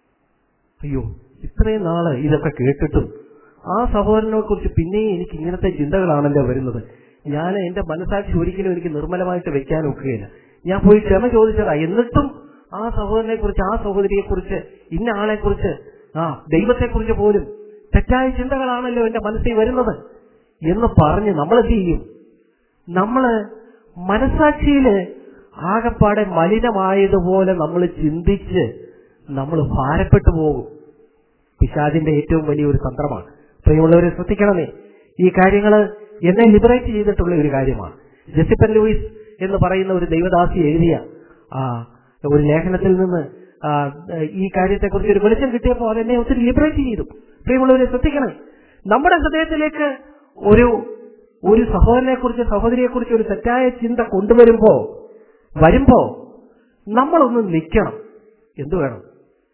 അയ്യോ ഇത്രയും നാള് ഇതൊക്കെ കേട്ടിട്ടും ആ സഹോദരനെ കുറിച്ച് പിന്നെയും എനിക്ക് ഇങ്ങനത്തെ ചിന്തകളാണല്ലോ വരുന്നത് ഞാൻ എന്റെ മനസാക്ഷി ഒരിക്കലും എനിക്ക് നിർമ്മലമായിട്ട് വെക്കാൻ ഒക്കുകയില്ല ഞാൻ പോയി ക്ഷമ ചോദിച്ചതാ എന്നിട്ടും ആ സഹോദരനെ കുറിച്ച് ആ സഹോദരിയെ കുറിച്ച് ഇന്ന ആളെ കുറിച്ച് ആ ദൈവത്തെ കുറിച്ച് പോലും തെറ്റായ ചിന്തകളാണല്ലോ എന്റെ മനസ്സിൽ വരുന്നത് എന്ന് പറഞ്ഞ് നമ്മൾ എന്ത് ചെയ്യും നമ്മള് മനസാക്ഷിയില് ആകപ്പാടെ മലിനമായതുപോലെ നമ്മൾ ചിന്തിച്ച് നമ്മൾ ഭാരപ്പെട്ടു പോകും പിശാജിന്റെ ഏറ്റവും വലിയൊരു തന്ത്രമാണ് പ്രിയമുള്ളവരെ ശ്രദ്ധിക്കണമേ ഈ കാര്യങ്ങൾ എന്നെ ലിബറേറ്റ് ചെയ്തിട്ടുള്ള ഒരു കാര്യമാണ് ജെസിപ്പൻ ലൂയിസ് എന്ന് പറയുന്ന ഒരു ദൈവദാസി എഴുതിയ ആ ഒരു ലേഖനത്തിൽ നിന്ന് ആ, ഈ കാര്യത്തെക്കുറിച്ച് ഒരു വെളിച്ചം കിട്ടിയപ്പോൾ അതെന്നെ ഒത്തിരി ലിബറേറ്റ് ചെയ്തു പ്രിയമുള്ളവരെ ശ്രദ്ധിക്കണം നമ്മുടെ ഹൃദയത്തിലേക്ക് ഒരു ഒരു സഹോദരനെ കുറിച്ച് സഹോദരിയെ കുറിച്ച് ഒരു തെറ്റായ ചിന്ത കൊണ്ടുവരുമ്പോ വരുമ്പോ നമ്മളൊന്ന് നിൽക്കണം എന്തു വേണം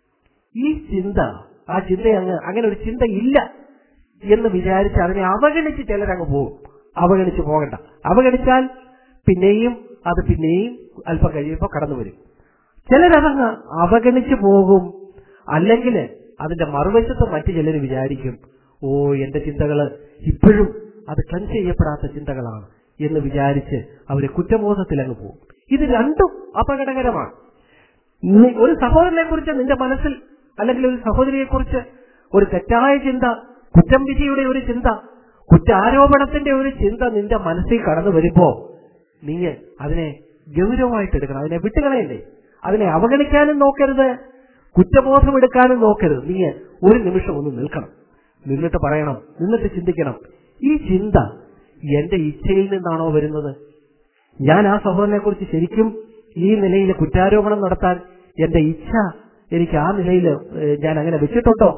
ഈ ചിന്ത ആ ചിന്ത അങ്ങ് അങ്ങനെ ഒരു ചിന്ത ഇല്ല എന്ന് വിചാരിച്ച് അതിനെ അവഗണിച്ച് ചിലരങ്ങ് പോകും അവഗണിച്ച് പോകണ്ട അവഗണിച്ചാൽ പിന്നെയും അത് പിന്നെയും അല്പം കഴിയുമ്പോൾ കടന്നു വരും ചിലരതങ്ങ് അവഗണിച്ച് പോകും അല്ലെങ്കിൽ അതിന്റെ മറുവശത്ത് മറ്റു ചിലർ വിചാരിക്കും ഓ എന്റെ ചിന്തകള് ഇപ്പോഴും അത് ക്ലൻസ് ചെയ്യപ്പെടാത്ത ചിന്തകളാണ് എന്ന് വിചാരിച്ച് അവര് കുറ്റബോധത്തിൽ അങ്ങ് പോകും ഇത് രണ്ടും അപകടകരമാണ് നീ ഒരു സഹോദരനെ കുറിച്ച് നിന്റെ മനസ്സിൽ അല്ലെങ്കിൽ ഒരു സഹോദരിയെ കുറിച്ച് ഒരു തെറ്റായ ചിന്ത കുറ്റം വിധിയുടെ ഒരു ചിന്ത കുറ്റാരോപണത്തിന്റെ ഒരു ചിന്ത നിന്റെ മനസ്സിൽ കടന്നു വരുമ്പോ നീ അതിനെ ഗൗരവമായിട്ട് എടുക്കണം അതിനെ വിട്ടുകളയല്ലേ അതിനെ അവഗണിക്കാനും നോക്കരുത് കുറ്റബോധം എടുക്കാനും നോക്കരുത് നീ ഒരു നിമിഷം ഒന്ന് നിൽക്കണം നിന്നിട്ട് പറയണം നിന്നിട്ട് ചിന്തിക്കണം ഈ ചിന്ത എന്റെ ഇച്ഛയിൽ നിന്നാണോ വരുന്നത് ഞാൻ ആ സഹോദരനെ കുറിച്ച് ശരിക്കും ഈ നിലയിൽ കുറ്റാരോപണം നടത്താൻ എന്റെ ഇച്ഛ എനിക്ക് ആ നിലയിൽ ഞാൻ അങ്ങനെ വെച്ചിട്ടുണ്ടോ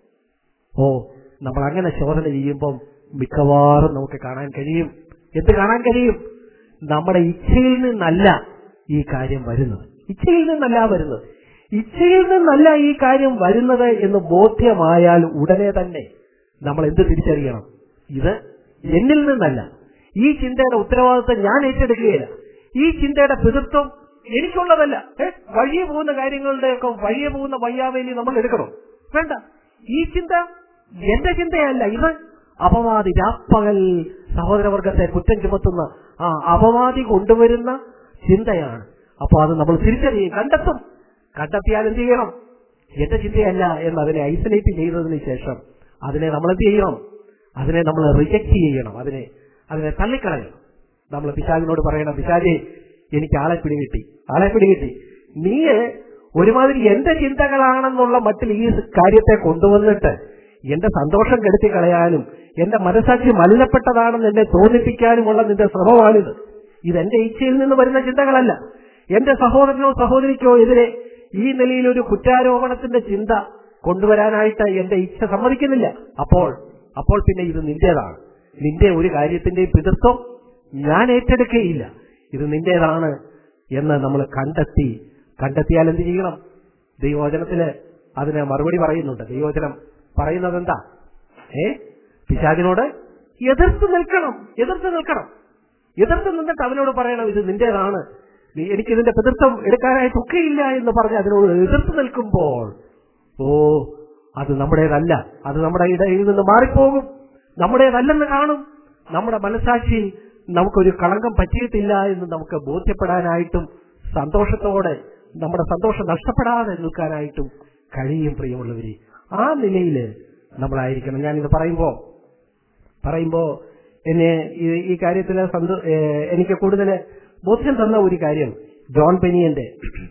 ഓ നമ്മൾ അങ്ങനെ ശോധന ചെയ്യുമ്പം മിക്കവാറും നമുക്ക് കാണാൻ കഴിയും എന്ത് കാണാൻ കഴിയും നമ്മുടെ ഇച്ഛയിൽ നിന്നല്ല ഈ കാര്യം വരുന്നത് ഇച്ഛയിൽ നിന്നല്ല വരുന്നത് ഇച്ഛയിൽ നിന്നല്ല ഈ കാര്യം വരുന്നത് എന്ന് ബോധ്യമായാൽ ഉടനെ തന്നെ നമ്മൾ എന്ത് തിരിച്ചറിയണം ഇത് എന്നിൽ നിന്നല്ല ഈ ചിന്തയുടെ ഉത്തരവാദിത്വം ഞാൻ ഏറ്റെടുക്കുകയില്ല ഈ ചിന്തയുടെ പിതൃത്വം എനിക്കുള്ളതല്ല ഏ, വഴിയെ പോകുന്ന കാര്യങ്ങളുടെയൊക്കെ വഴിയെ പോകുന്ന വയ്യാവേലി നമ്മൾ എടുക്കണം വേണ്ട ഈ ചിന്ത എന്റെ ചിന്തയല്ല ഇത് അപവാദി രാപ്പകൽ സഹോദരവർഗത്തെ കുറ്റം ചുമത്തുന്ന ആ അപവാദി കൊണ്ടുവരുന്ന ചിന്തയാണ് അപ്പോൾ അത് നമ്മൾ തിരിച്ചറിയും കണ്ടെത്തും കണ്ടെത്തിയാൽ എന്ത് ചെയ്യണം എന്റെ ചിന്തയല്ല എന്ന് അതിനെ ഐസൊലേറ്റ് ചെയ്തതിന് ശേഷം അതിനെ നമ്മൾ എന്ത് ചെയ്യണം അതിനെ നമ്മൾ റിജക്ട് ചെയ്യണം അതിനെ അതിനെ തള്ളിക്കളയണം നമ്മൾ പിശാചിനോട് പറയണം പിശാജെ എനിക്ക് ആളെ പിടികിട്ടി ആളെ പിടികിട്ടി നീ ഒരുമാതിരി എന്റെ ചിന്തകളാണെന്നുള്ള മട്ടിൽ ഈ കാര്യത്തെ കൊണ്ടുവന്നിട്ട് എന്റെ സന്തോഷം കെടുത്തി കളയാനും എന്റെ മനസാക്ഷി മലിനപ്പെട്ടതാണെന്ന് എന്നെ തോന്നിപ്പിക്കാനുമുള്ള നിന്റെ ശ്രമമാണിത് ഇതെന്റെ ഇച്ഛയിൽ നിന്ന് വരുന്ന ചിന്തകളല്ല എന്റെ സഹോദരനോ സഹോദരിക്കോ എതിരെ ഈ നിലയിൽ ഒരു കുറ്റാരോപണത്തിന്റെ ചിന്ത കൊണ്ടുവരാനായിട്ട് എന്റെ ഇച്ഛ സമ്മതിക്കുന്നില്ല അപ്പോൾ അപ്പോൾ പിന്നെ ഇത് നിന്റേതാണ് നിന്റെ ഒരു കാര്യത്തിന്റെയും പിതൃത്വം ഞാൻ ഏറ്റെടുക്കുകയില്ല ഇത് നിന്റേതാണ് എന്ന് നമ്മൾ കണ്ടെത്തി കണ്ടെത്തിയാൽ എന്ത് ചെയ്യണം ദൈവവചനത്തില് അതിന് മറുപടി പറയുന്നുണ്ട് ദൈവവചനം പറയുന്നത് എന്താ ഏ പിശാചിനോട് എതിർത്ത് നിൽക്കണം എതിർത്ത് നിൽക്കണം എതിർത്ത് നിന്നിട്ട് അവനോട് പറയണം ഇത് നിന്റേതാണ് നീ എനിക്ക് ഇതിന്റെ പിതൃത്വം എടുക്കാനായിട്ട് ഒക്കെയില്ല എന്ന് പറഞ്ഞ് അതിനോട് എതിർത്ത് നിൽക്കുമ്പോൾ ഓ അത് നമ്മുടേതല്ല അത് നമ്മുടെ ഇടയിൽ നിന്ന് മാറിപ്പോകും നമ്മുടേതല്ലെന്ന് കാണും നമ്മുടെ മനസാക്ഷി നമുക്കൊരു കളങ്കം പറ്റിയിട്ടില്ല എന്ന് നമുക്ക് ബോധ്യപ്പെടാനായിട്ടും സന്തോഷത്തോടെ നമ്മുടെ സന്തോഷം നഷ്ടപ്പെടാതെ നിൽക്കാനായിട്ടും കഴിയും പ്രിയമുള്ളവരെ ആ നിലയിൽ നമ്മളായിരിക്കണം ഞാനിത് പറയുമ്പോ പറയുമ്പോ എന്നെ ഈ- ഈ കാര്യത്തിൽ എനിക്ക് കൂടുതൽ ബോധ്യം തന്ന ഒരു കാര്യം ജോൺ ബെനിയന്റെ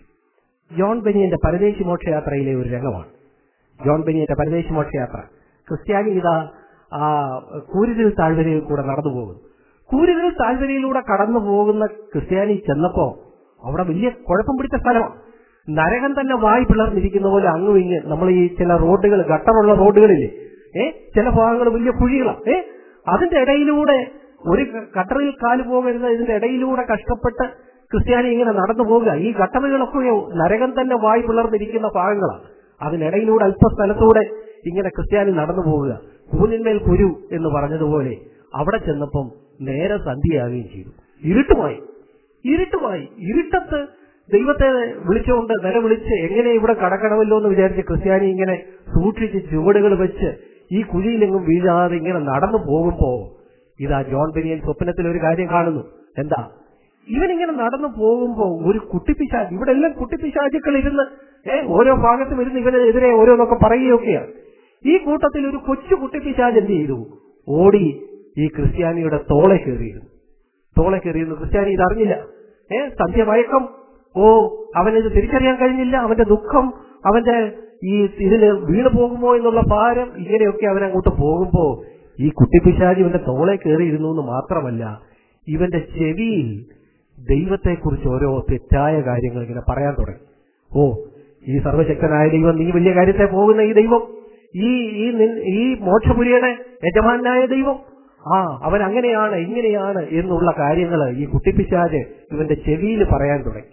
ജോൺ ബെനിയന്റെ പരദേശി മോക്ഷയാത്രയിലെ ഒരു രംഗമാണ് ജോൺ ബെനിയന്റെ പരദേശി മോക്ഷയാത്ര ക്രിസ്ത്യാനി ഇതാ ആ കൂരിതിൽ താഴ്വരയിൽ കൂടെ നടന്നു പോകുന്നു കൂരിതിൽ താഴ്വരയിലൂടെ കടന്നു പോകുന്ന ക്രിസ്ത്യാനി ചെന്നപ്പോ അവിടെ വലിയ കുഴപ്പം പിടിച്ച സ്ഥലമാണ് നരകം തന്നെ വായി പിളർന്നിരിക്കുന്ന പോലെ അങ്ങും ഇങ്ങ് നമ്മൾ ഈ ചില റോഡുകൾ ഗട്ടറുള്ള റോഡുകളില്ലേ ഏ ചില ഭാഗങ്ങൾ വലിയ കുഴികളാണ് ഏ അതിന്റെ ഇടയിലൂടെ ഒരു ഗട്ടറിൽ കാല് പോകരുത് ഇതിന്റെ ഇടയിലൂടെ കഷ്ടപ്പെട്ട് ക്രിസ്ത്യാനി ഇങ്ങനെ നടന്നു പോകുക ഈ ഗട്ടറുകളൊക്കെ നരകം തന്നെ വായി പിളർന്നിരിക്കുന്ന ഭാഗങ്ങളാണ് അതിനിടയിലൂടെ അല്പസ്ഥലത്തൂടെ ഇങ്ങനെ ക്രിസ്ത്യാനി നടന്നു പോവുക കൂനിന്മേൽ കുരു എന്ന് പറഞ്ഞതുപോലെ അവിടെ ചെന്നപ്പം നേരെ സന്ധ്യയാകുകയും ചെയ്തു ഇരുട്ടുമായി ഇരുട്ടുമായി ഇരുട്ടത്ത് ദൈവത്തെ വിളിച്ചുകൊണ്ട് നിലവിളിച്ച് എങ്ങനെ ഇവിടെ കടക്കണമല്ലോ എന്ന് വിചാരിച്ച് ക്രിസ്ത്യാനി ഇങ്ങനെ സൂക്ഷിച്ച് ചുവടുകൾ വെച്ച് ഈ കുഴിയിലെങ്ങും വീഴാതെ ഇങ്ങനെ നടന്നു പോകുമ്പോ ഇതാ ജോൺ ബെനിയൻ സ്വപ്നത്തിൽ ഒരു കാര്യം കാണുന്നു എന്താ ഇവനിങ്ങനെ നടന്നു പോകുമ്പോ ഒരു കുട്ടിപ്പിശാജ് ഇവിടെ എല്ലാം കുട്ടിപ്പിശാചുക്കൾ ഇരുന്ന് ഏ ഓരോ ഭാഗത്തും ഇരുന്ന് ഇവനെതിരെ ഓരോന്നൊക്കെ പറയുകയൊക്കെയാണ് ഈ കൂട്ടത്തിൽ ഒരു കൊച്ചു കുട്ടിപ്പിശാജ് എന്ത് ചെയ്തു ഓടി ഈ ക്രിസ്ത്യാനിയുടെ തോളെ കയറിയിരുന്നു തോളെ കയറിയിരുന്നു ക്രിസ്ത്യാനി ഇത് അറിഞ്ഞില്ല ഏ സന്ധ്യമയക്കം ഓ അവനിത് തിരിച്ചറിയാൻ കഴിഞ്ഞില്ല അവന്റെ ദുഃഖം അവന്റെ ഈ ഇതിന് വീണു പോകുമോ എന്നുള്ള ഭാരം ഇങ്ങനെയൊക്കെ അവൻ അങ്ങോട്ട് പോകുമ്പോ ഈ കുട്ടിപ്പിശാജി ഇവന്റെ തോളെ കയറിയിരുന്നു എന്ന് മാത്രമല്ല ഇവന്റെ ചെവിയിൽ ദൈവത്തെക്കുറിച്ച് ഓരോ തെറ്റായ കാര്യങ്ങൾ ഇങ്ങനെ പറയാൻ തുടങ്ങി ഓ ഈ സർവശക്തനായ ദൈവം നീ വലിയ കാര്യത്തെ പോകുന്ന ഈ ദൈവം ഈ ഈ നിൻ- ഈ മോക്ഷപുരിയുടെ യജമാനായ ദൈവം ആ അവൻ അങ്ങനെയാണ് ഇങ്ങനെയാണ് എന്നുള്ള കാര്യങ്ങൾ ഈ കുട്ടിപ്പിശാജ് ഇവന്റെ ചെവിയിൽ പറയാൻ തുടങ്ങി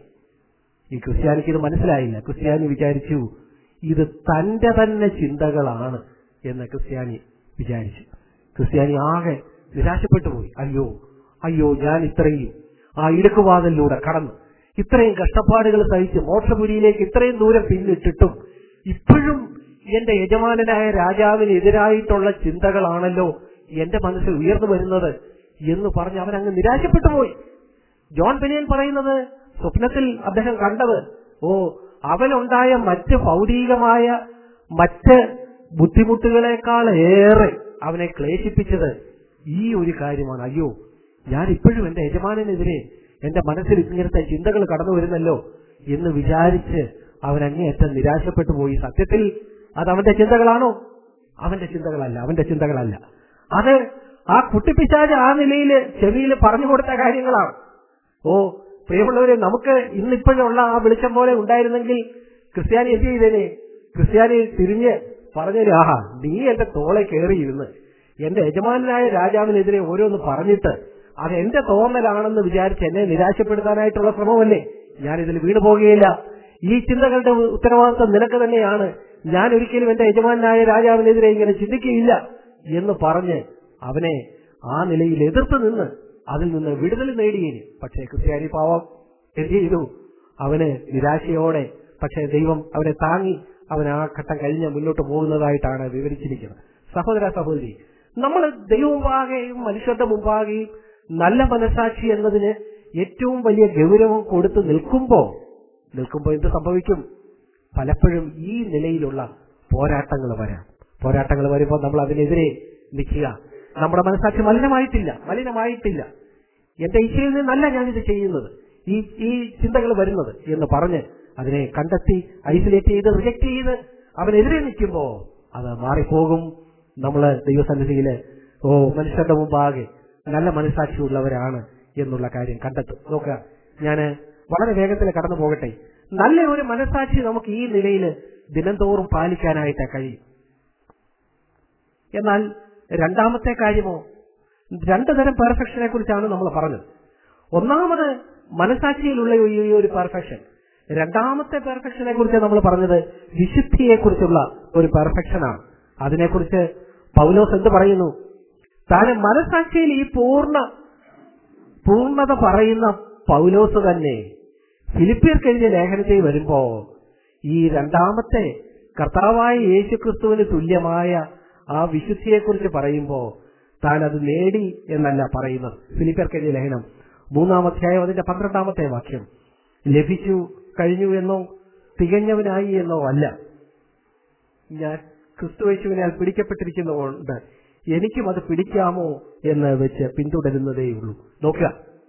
ഈ ക്രിസ്ത്യാനിക്ക് ഇത് മനസ്സിലായില്ല ക്രിസ്ത്യാനി വിചാരിച്ചു ഇത് തന്റെ തന്നെ ചിന്തകളാണ് എന്ന് ക്രിസ്ത്യാനി വിചാരിച്ചു ക്രിസ്ത്യാനി ആകെ നിരാശപ്പെട്ടു പോയി അയ്യോ അയ്യോ ഞാൻ ഇത്രയും ആ ഇടുക്കുവാതിലൂടെ കടന്നു ഇത്രയും കഷ്ടപ്പാടുകൾ സഹിച്ച് മോക്ഷപുരിയിലേക്ക് ഇത്രയും ദൂരം പിന്നിട്ടിട്ടും ഇപ്പോഴും എന്റെ യജമാനനായ രാജാവിന് എതിരായിട്ടുള്ള ചിന്തകളാണല്ലോ എന്റെ മനസ്സിൽ ഉയർന്നു വരുന്നത് എന്ന് പറഞ്ഞ് അവൻ അങ്ങ് നിരാശപ്പെട്ടു പോയി ജോൺ ബെനിയൻ പറയുന്നത് സ്വപ്നത്തിൽ അദ്ദേഹം കണ്ടത് ഓ അവനുണ്ടായ മറ്റ് ഭൗതികമായ മറ്റ് ബുദ്ധിമുട്ടുകളെക്കാൾ ഏറെ അവനെ ക്ലേശിപ്പിച്ചത് ഈ ഒരു കാര്യമാണ് അയ്യോ ഞാൻ ഇപ്പോഴും എന്റെ യജമാനെതിരെ എന്റെ മനസ്സിൽ ഇങ്ങനത്തെ ചിന്തകൾ കടന്നു വരുന്നല്ലോ എന്ന് വിചാരിച്ച് അവൻ അങ്ങേയറ്റം നിരാശപ്പെട്ടു പോയി സത്യത്തിൽ അത് അവന്റെ ചിന്തകളാണോ അവന്റെ ചിന്തകളല്ല അവന്റെ ചിന്തകളല്ല അത് ആ കുട്ടിപ്പിശാജ് ആ നിലയിൽ ചെവിയിൽ പറഞ്ഞു കൊടുത്ത കാര്യങ്ങളാണ് ഓ പ്രിയമുള്ളവരെ നമുക്ക് ഇന്നിപ്പോഴുള്ള ആ വെളിച്ചം പോലെ ഉണ്ടായിരുന്നെങ്കിൽ ക്രിസ്ത്യാനി എന്ത് ചെയ്തേനെ ക്രിസ്ത്യാനി തിരിഞ്ഞ് പറഞ്ഞേനെ ആഹാ നീ എന്റെ തോളെ കയറിയിരുന്ന് എന്റെ യജമാനായ രാജാവിനെതിരെ ഓരോന്ന് പറഞ്ഞിട്ട് അത് എന്റെ തോന്നലാണെന്ന് വിചാരിച്ച് എന്നെ നിരാശപ്പെടുത്താനായിട്ടുള്ള ശ്രമമല്ലേ ഞാൻ ഇതിൽ വീണു പോകുകയില്ല ഈ ചിന്തകളുടെ ഉത്തരവാദിത്വം നിനക്ക് തന്നെയാണ് ഞാൻ ഒരിക്കലും എന്റെ യജമാനായ രാജാവിനെതിരെ ഇങ്ങനെ ചിന്തിക്കുകയില്ല എന്ന് പറഞ്ഞ് അവനെ ആ നിലയിൽ എതിർത്ത് നിന്ന് അതിൽ നിന്ന് വിടുതൽ നേടിയേന് പക്ഷേ ക്രിസ്ത്യാനി പാവം എന്ത് ചെയ്തു അവന് നിരാശയോടെ പക്ഷേ ദൈവം അവനെ താങ്ങി അവൻ ആ ഘട്ടം കഴിഞ്ഞ് മുന്നോട്ട് പോകുന്നതായിട്ടാണ് വിവരിച്ചിരിക്കുന്നത് സഹോദര സഹോദരി നമ്മൾ ദൈവമുമ്പാകെയും മനുഷ്യരുടെ മുമ്പാകെയും നല്ല മനസാക്ഷി എന്നതിന് ഏറ്റവും വലിയ ഗൗരവം കൊടുത്ത് നിൽക്കുമ്പോ നിൽക്കുമ്പോൾ എന്ത് സംഭവിക്കും പലപ്പോഴും ഈ നിലയിലുള്ള പോരാട്ടങ്ങൾ വരാം പോരാട്ടങ്ങൾ വരുമ്പോൾ നമ്മൾ അതിനെതിരെ നിൽക്കുക നമ്മുടെ മനസ്സാക്ഷി മലിനമായിട്ടില്ല മലിനമായിട്ടില്ല എന്റെ ഇച്ഛയിൽ നിന്നല്ല ഞാനിത് ചെയ്യുന്നത് ഈ ഈ ചിന്തകൾ വരുന്നത് എന്ന് പറഞ്ഞ് അതിനെ കണ്ടെത്തി ഐസൊലേറ്റ് ചെയ്ത് റിജക്ട് ചെയ്ത് അവനെതിരെ നിൽക്കുമ്പോ അത് മാറിപ്പോകും നമ്മള് ദൈവസന്നിധിയില് ഓ മനുഷ്യരുടെ മുമ്പാകെ നല്ല മനസ്സാക്ഷിയുള്ളവരാണ് എന്നുള്ള കാര്യം കണ്ടെത്തും നോക്കുക ഞാന് വളരെ വേഗത്തിൽ കടന്നു പോകട്ടെ നല്ല ഒരു മനസ്സാക്ഷി നമുക്ക് ഈ നിലയിൽ ദിനംതോറും പാലിക്കാനായിട്ട് കഴിയും എന്നാൽ രണ്ടാമത്തെ കാര്യമോ രണ്ടു തരം പെർഫെക്ഷനെ കുറിച്ചാണ് നമ്മൾ പറഞ്ഞത് ഒന്നാമത് മനസാക്ഷിയിലുള്ള ഈ ഒരു പെർഫെക്ഷൻ രണ്ടാമത്തെ പെർഫെക്ഷനെ കുറിച്ച് നമ്മൾ പറഞ്ഞത് വിശുദ്ധിയെ കുറിച്ചുള്ള ഒരു പെർഫെക്ഷനാണ് അതിനെക്കുറിച്ച് പൗലോസ് എന്ത് പറയുന്നു താൻ മനസാക്ഷിയിൽ ഈ പൂർണ്ണ പൂർണ്ണത പറയുന്ന പൗലോസ് തന്നെ ഫിലിപ്പിയർക്ക് എഴുതിയ ലേഖനത്തിൽ വരുമ്പോ ഈ രണ്ടാമത്തെ കർത്താവായ യേശുക്രിസ്തുവിന് തുല്യമായ ആ വിശുദ്ധിയെക്കുറിച്ച് പറയുമ്പോ താൻ അത് നേടി എന്നല്ല പറയുന്നത് ഫിലിപ്പിയർക്ക് എഴുതിയ ലേഖനം മൂന്നാം അധ്യായം അതിന്റെ പന്ത്രണ്ടാമത്തെ വാക്യം ലഭിച്ചു കഴിഞ്ഞു എന്നോ തികഞ്ഞവനായി എന്നോ അല്ല ഞാൻ ക്രിസ്തുവേശുവിനാൽ പിടിക്കപ്പെട്ടിരിക്കുന്നതുകൊണ്ട് എനിക്കും അത് പിടിക്കാമോ എന്ന് വെച്ച് പിന്തുടരുന്നതേയുള്ളൂ നോക്കുക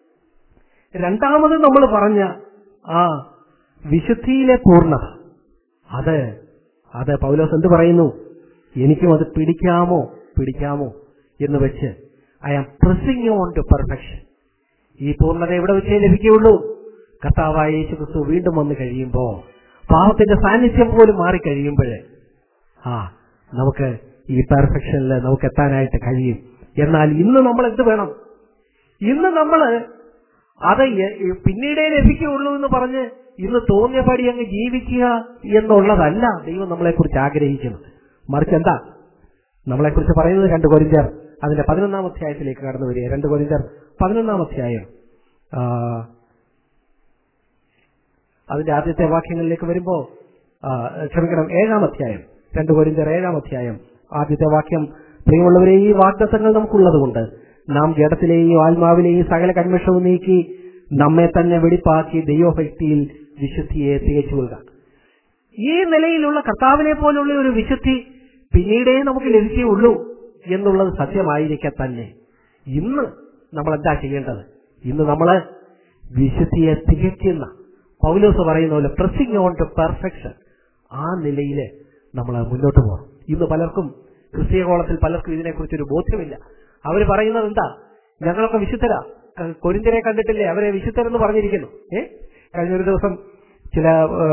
രണ്ടാമത് നമ്മൾ പറഞ്ഞ ആ വിശുദ്ധിയിലെ പൂർണ്ണത അത് അത് പൗലോസ് എന്ത് പറയുന്നു എനിക്കും അത് പിടിക്കാമോ പിടിക്കാമോ എന്ന് വെച്ച് I am pressing on to perfection ഈ പൂർണ്ണത എവിടെ വെച്ചേ ലഭിക്കുകയുള്ളൂ കർത്താവായ യേശു ക്രിസ്തു വീണ്ടും വന്നു കഴിയുമ്പോ പാവത്തിന്റെ സാന്നിധ്യം പോലും മാറിക്കഴിയുമ്പോഴേ ആ നമുക്ക് ഈ പെർഫെക്ഷനിൽ നമുക്ക് എത്താനായിട്ട് കഴിയും എന്നാൽ ഇന്ന് നമ്മൾ എന്ത് വേണം ഇന്ന് നമ്മൾ അത് എ- പിന്നീടേ ലഭിക്കുകയുള്ളൂ എന്ന് പറഞ്ഞ് ഇന്ന് തോന്നിയപടി അങ്ങ് ജീവിക്കുക എന്നുള്ളതല്ല ദൈവം നമ്മളെക്കുറിച്ച് ആഗ്രഹിക്കുന്നത് മറിച്ച് എന്താ നമ്മളെക്കുറിച്ച് പറയുന്നത് രണ്ട് കൊരിഞ്ചർ അതിന്റെ പതിനൊന്നാം അധ്യായത്തിലേക്ക് കടന്നു വരിക രണ്ട് കൊരിഞ്ചർ പതിനൊന്നാം അധ്യായം ആ, അതിന്റെ ആദ്യത്തെ വാക്യങ്ങളിലേക്ക് വരുമ്പോ ആ, ക്ഷമിക്കണം ഏഴാം അധ്യായം രണ്ട് കൊരിഞ്ചർ ഏഴാം അധ്യായം ആദ്യത്തെ വാക്യം പ്രിയമുള്ളവരെ ഈ വാഗ്ദത്തങ്ങൾ നമുക്കുള്ളതുകൊണ്ട് നാം ജഡത്തിലെയും ആത്മാവിലെയും സകല കന്മഷവും നീക്കി നമ്മെ തന്നെ വെടിപ്പാക്കി ദൈവഭക്തിയിൽ വിശുദ്ധിയെ തികച്ചു കൊള്ളുക ഈ നിലയിലുള്ള കർത്താവിനെ പോലുള്ള ഒരു വിശുദ്ധി പിന്നീടേ നമുക്ക് ലഭിക്കുകയുള്ളൂ എന്നുള്ളത് സത്യമായിരിക്കെ തന്നെ ഇന്ന് നമ്മൾ എന്താ ചെയ്യേണ്ടത് ഇന്ന് നമ്മള് വിശുദ്ധിയെ തികയ്ക്കുന്ന പൗലോസ് പറയുന്ന പോലെ പ്രസിംഗ് ഓൺ ടു പെർഫെക്ഷൻ ആ നിലയിൽ നമ്മൾ മുന്നോട്ട് പോകണം ഇന്ന് പലർക്കും ക്രിസ്തീയ കോളത്തിൽ പലർക്കും ഇതിനെക്കുറിച്ച് ഒരു ബോധ്യമില്ല അവർ പറയുന്നത് എന്താ ഞങ്ങളൊക്കെ വിശുദ്ധരാ ക- കൊരിന്ത്യരെ കണ്ടിട്ടില്ലേ അവരെ വിശുദ്ധരെന്ന് പറഞ്ഞിരിക്കുന്നു ഏ കഴിഞ്ഞ ഒരു ദിവസം ചില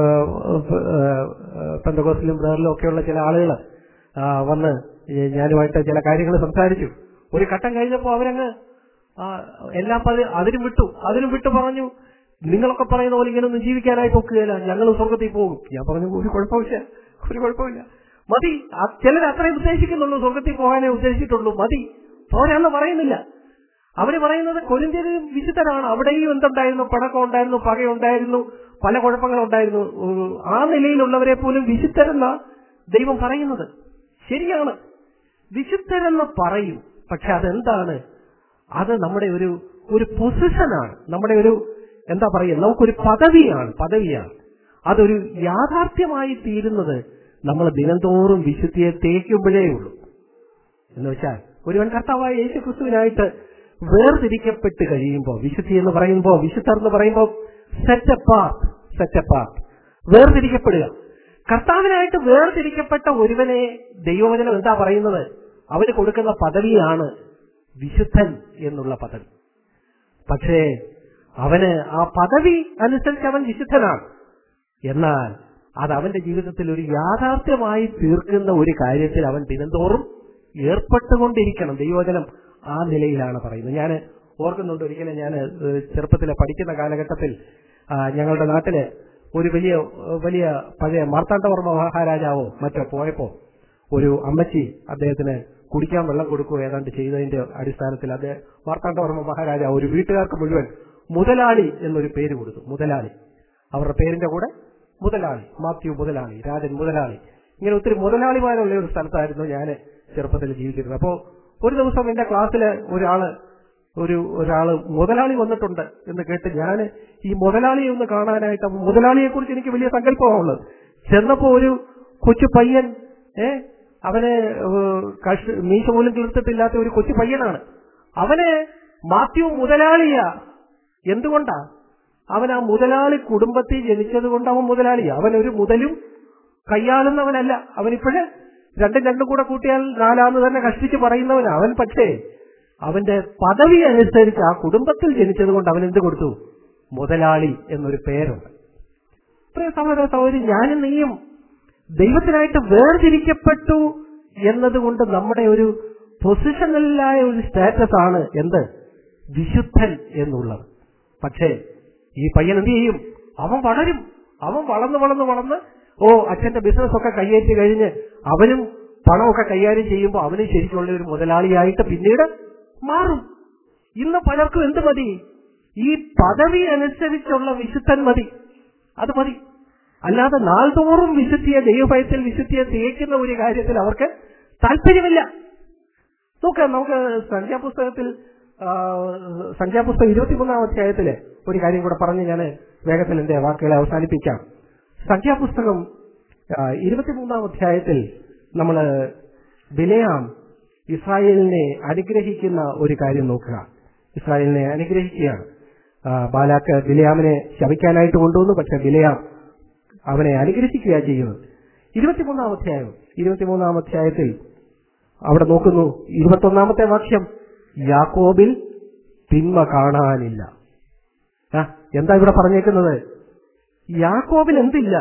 പെന്തകോസിലും ബ്രദറിലും ഒക്കെയുള്ള ചില ആളുകൾ വന്ന് ഈ ഞാനുമായിട്ട് ചില കാര്യങ്ങൾ സംസാരിച്ചു ഒരു ഘട്ടം കഴിഞ്ഞപ്പോൾ അവരങ്ങ് ആ, എല്ലാം പതി അതിനും വിട്ടു അതിനും വിട്ടു പറഞ്ഞു നിങ്ങളൊക്കെ പറയുന്ന പോലെ ഇങ്ങനെ ഒന്നും ജീവിക്കാനായി നോക്കുകയില്ല ഞങ്ങൾ സ്വർഗത്തിൽ പോകും ഞാൻ പറഞ്ഞു ഒരു കുഴപ്പമില്ല ഒരു കുഴപ്പമില്ല മതി ചിലർ അത്രയും ഉദ്ദേശിക്കുന്നുള്ളൂ സ്വർഗത്തിൽ പോകാനേ ഉദ്ദേശിച്ചിട്ടുള്ളൂ മതി പോരാന്ന് പറയുന്നില്ല അവര് പറയുന്നത് കൊരിന്ത്യരും വിശുദ്ധരാണ് അവിടെയും എന്തുണ്ടായിരുന്നു പണക്കം ഉണ്ടായിരുന്നു പകയുണ്ടായിരുന്നു പല കുഴപ്പങ്ങളുണ്ടായിരുന്നു ഉം, ആ നിലയിലുള്ളവരെ പോലും വിശുദ്ധരെന്ന ദൈവം പറയുന്നത് ശരിയാണ് വിശുദ്ധരെന്ന് പറയും പക്ഷെ അതെന്താണ് അത് നമ്മുടെ ഒരു ഒരു പൊസിഷനാണ് നമ്മുടെ ഒരു എന്താ പറയുക നമുക്കൊരു പദവിയാണ് പദവിയാണ് അതൊരു യാഥാർത്ഥ്യമായി തീരുന്നത് നമ്മൾ ദിനംതോറും വിശുദ്ധിയെ തേക്കുമ്പോഴേ ഉള്ളൂ എന്ന് വെച്ചാൽ ഒരുവൻ കർത്താവായ യേശു ക്രിസ്തുവിനായിട്ട് വേർതിരിക്കപ്പെട്ട് കഴിയുമ്പോൾ വിശുദ്ധി എന്ന് പറയുമ്പോൾ വിശുദ്ധർ എന്ന് പറയുമ്പോൾ സെറ്റ് അപ്പാർട്ട് സെറ്റ് അപ്പാർട്ട് വേർതിരിക്കപ്പെടുക കർത്താവിനായിട്ട് വേർതിരിക്കപ്പെട്ട ഒരുവനെ ദൈവവചനം എന്താ പറയുന്നത് അവന് കൊടുക്കുന്ന പദവിയാണ് വിശുദ്ധൻ എന്നുള്ള പദവി പക്ഷേ അവന് ആ പദവി അനുസരിച്ച് അവൻ വിശുദ്ധനാണ് എന്നാൽ അത് അവന്റെ ജീവിതത്തിൽ ഒരു യാഥാർത്ഥ്യമായി തീർക്കുന്ന ഒരു കാര്യത്തിൽ അവൻ ദിനംതോറും ഏർപ്പെട്ടുകൊണ്ടിരിക്കണം ദൈവവചനം ആ നിലയിലാണ് പറയുന്നത് ഞാൻ ഓർക്കുന്നുണ്ട് ഒരിക്കലും ഞാൻ ചെറുപ്പത്തിലെ പഠിക്കുന്ന കാലഘട്ടത്തിൽ ആ, ഞങ്ങളുടെ നാട്ടില് ഒരു വലിയ വലിയ പഴയ മാർത്താണ്ഡവർമ്മ മഹാരാജാവോ മറ്റോ പോയപ്പോ ഒരു അമ്മച്ചി അദ്ദേഹത്തിന് കുടിക്കാൻ വെള്ളം കൊടുക്കുക ഏതാണ്ട് ചെയ്തതിന്റെ അടിസ്ഥാനത്തിൽ അദ്ദേഹം മാർത്താണ്ഡവർമ്മ മഹാരാജാവ് ഒരു വീട്ടുകാർക്ക് മുഴുവൻ മുതലാളി എന്നൊരു പേര് കൊടുത്തു മുതലാളി അവരുടെ പേരിന്റെ കൂടെ മുതലാളി മാത്യു മുതലാളി രാജൻ മുതലാളി ഇങ്ങനെ ഒത്തിരി മുതലാളിമാരുള്ള ഒരു സ്ഥലത്തായിരുന്നു ഞാൻ ചെറുപ്പത്തിൽ ജീവിച്ചിരുന്നത് അപ്പോ ഒരു ദിവസം എന്റെ ക്ലാസ്സിൽ ഒരാള് ഒരു ഒരാള് മുതലാളി വന്നിട്ടുണ്ട് എന്ന് കേട്ട് ഞാൻ ഈ മുതലാളിയെ ഒന്ന് കാണാനായിട്ട് അപ്പൊ മുതലാളിയെ കുറിച്ച് എനിക്ക് വലിയ സങ്കല്പമാണുള്ളത് ചെന്നപ്പോ ഒരു കൊച്ചു പയ്യൻ ഏ അവന് ഏഹ്, കഷ് മീശ പോലും തീർത്തിട്ടില്ലാത്ത ഒരു കൊച്ചു പയ്യനാണ് അവന് മാത്യു മുതലാളിയാ എന്തുകൊണ്ടാ അവൻ ആ മുതലാളി കുടുംബത്തിൽ ജനിച്ചത് കൊണ്ട് അവൻ മുതലാളിയാ അവൻ ഒരു മുതലും കൈയാളുന്നവനല്ല അവനിപ്പോഴ് രണ്ടും രണ്ടും കൂടെ കൂട്ടിയാൽ നാലാന്ന് തന്നെ കഷ്ടിച്ച് പറയുന്നവനാ അവൻ പക്ഷേ അവന്റെ പദവി അനുസരിച്ച് ആ കുടുംബത്തിൽ ജനിച്ചത് കൊണ്ട് അവൻ എന്ത് കൊടുത്തു മുതലാളി എന്നൊരു പേരുണ്ട് പ്രിയ സഹോദര സഹോദരി ഞാനും നീയും ദൈവത്തിനായിട്ട് വേർതിരിക്കപ്പെട്ടു എന്നതുകൊണ്ട് നമ്മുടെ ഒരു പൊസിഷണലായ ഒരു സ്റ്റാറ്റസ് ആണ് എന്ത് വിശുദ്ധൻ എന്നുള്ളത് പക്ഷേ ഈ പയ്യൻ എന്ത് ചെയ്യും അവൻ വളരും അവൻ വളർന്ന് വളർന്ന് വളർന്ന് ഓ അച്ഛന്റെ ബിസിനസ് ഒക്കെ കൈയേറ്റി കഴിഞ്ഞ് അവനും പണമൊക്കെ കൈകാര്യം ചെയ്യുമ്പോൾ അവനും ശരിക്കുള്ള ഒരു മുതലാളിയായിട്ട് പിന്നീട് മാറും ഇന്ന് പലർക്കും എന്ത് മതി ഈ പദവി അനുസരിച്ചുള്ള വിശുദ്ധൻ മതി അത് മതി അല്ലാതെ നാൾതോറും വിശുദ്ധിയെ ദൈവഭയത്തിൽ വിശുദ്ധിയെ തേക്കുന്ന ഒരു കാര്യത്തിൽ അവർക്ക് താല്പര്യമില്ല നോക്കാം നമുക്ക് സംഖ്യാപുസ്തകത്തിൽ ആ, സംഖ്യാപുസ്തകം ഇരുപത്തിമൂന്നാം അധ്യായത്തില് ഒരു കാര്യം കൂടെ പറഞ്ഞ് ഞാൻ വേഗത്തിൽ എന്റെ വാക്കുകളെ അവസാനിപ്പിക്കാം സംഖ്യാപുസ്തകം ആ, ഇരുപത്തിമൂന്നാം അധ്യായത്തിൽ നമ്മൾ ബിലയാം ഇസ്രായേലിനെ അനുഗ്രഹിക്കുന്ന ഒരു കാര്യം നോക്കുക ഇസ്രായേലിനെ അനുഗ്രഹിക്കുകയാണ് ആ, ബാലാക്ക് ബിലയാമിനെ ശവിക്കാനായിട്ട് കൊണ്ടുവന്നു പക്ഷെ ബിലയാം അവനെ അനുഗ്രഹിക്കുക ചെയ്യുന്നത് ഇരുപത്തിമൂന്നാം അധ്യായം ഇരുപത്തിമൂന്നാം അധ്യായത്തിൽ അവിടെ നോക്കുന്നു ഇരുപത്തൊന്നാമത്തെ വാക്യം യാക്കോബിൽ തിന്മ കാണാനില്ല ആ, എന്താ ഇവിടെ പറഞ്ഞേക്കുന്നത് യാക്കോബിൽ എന്തില്ല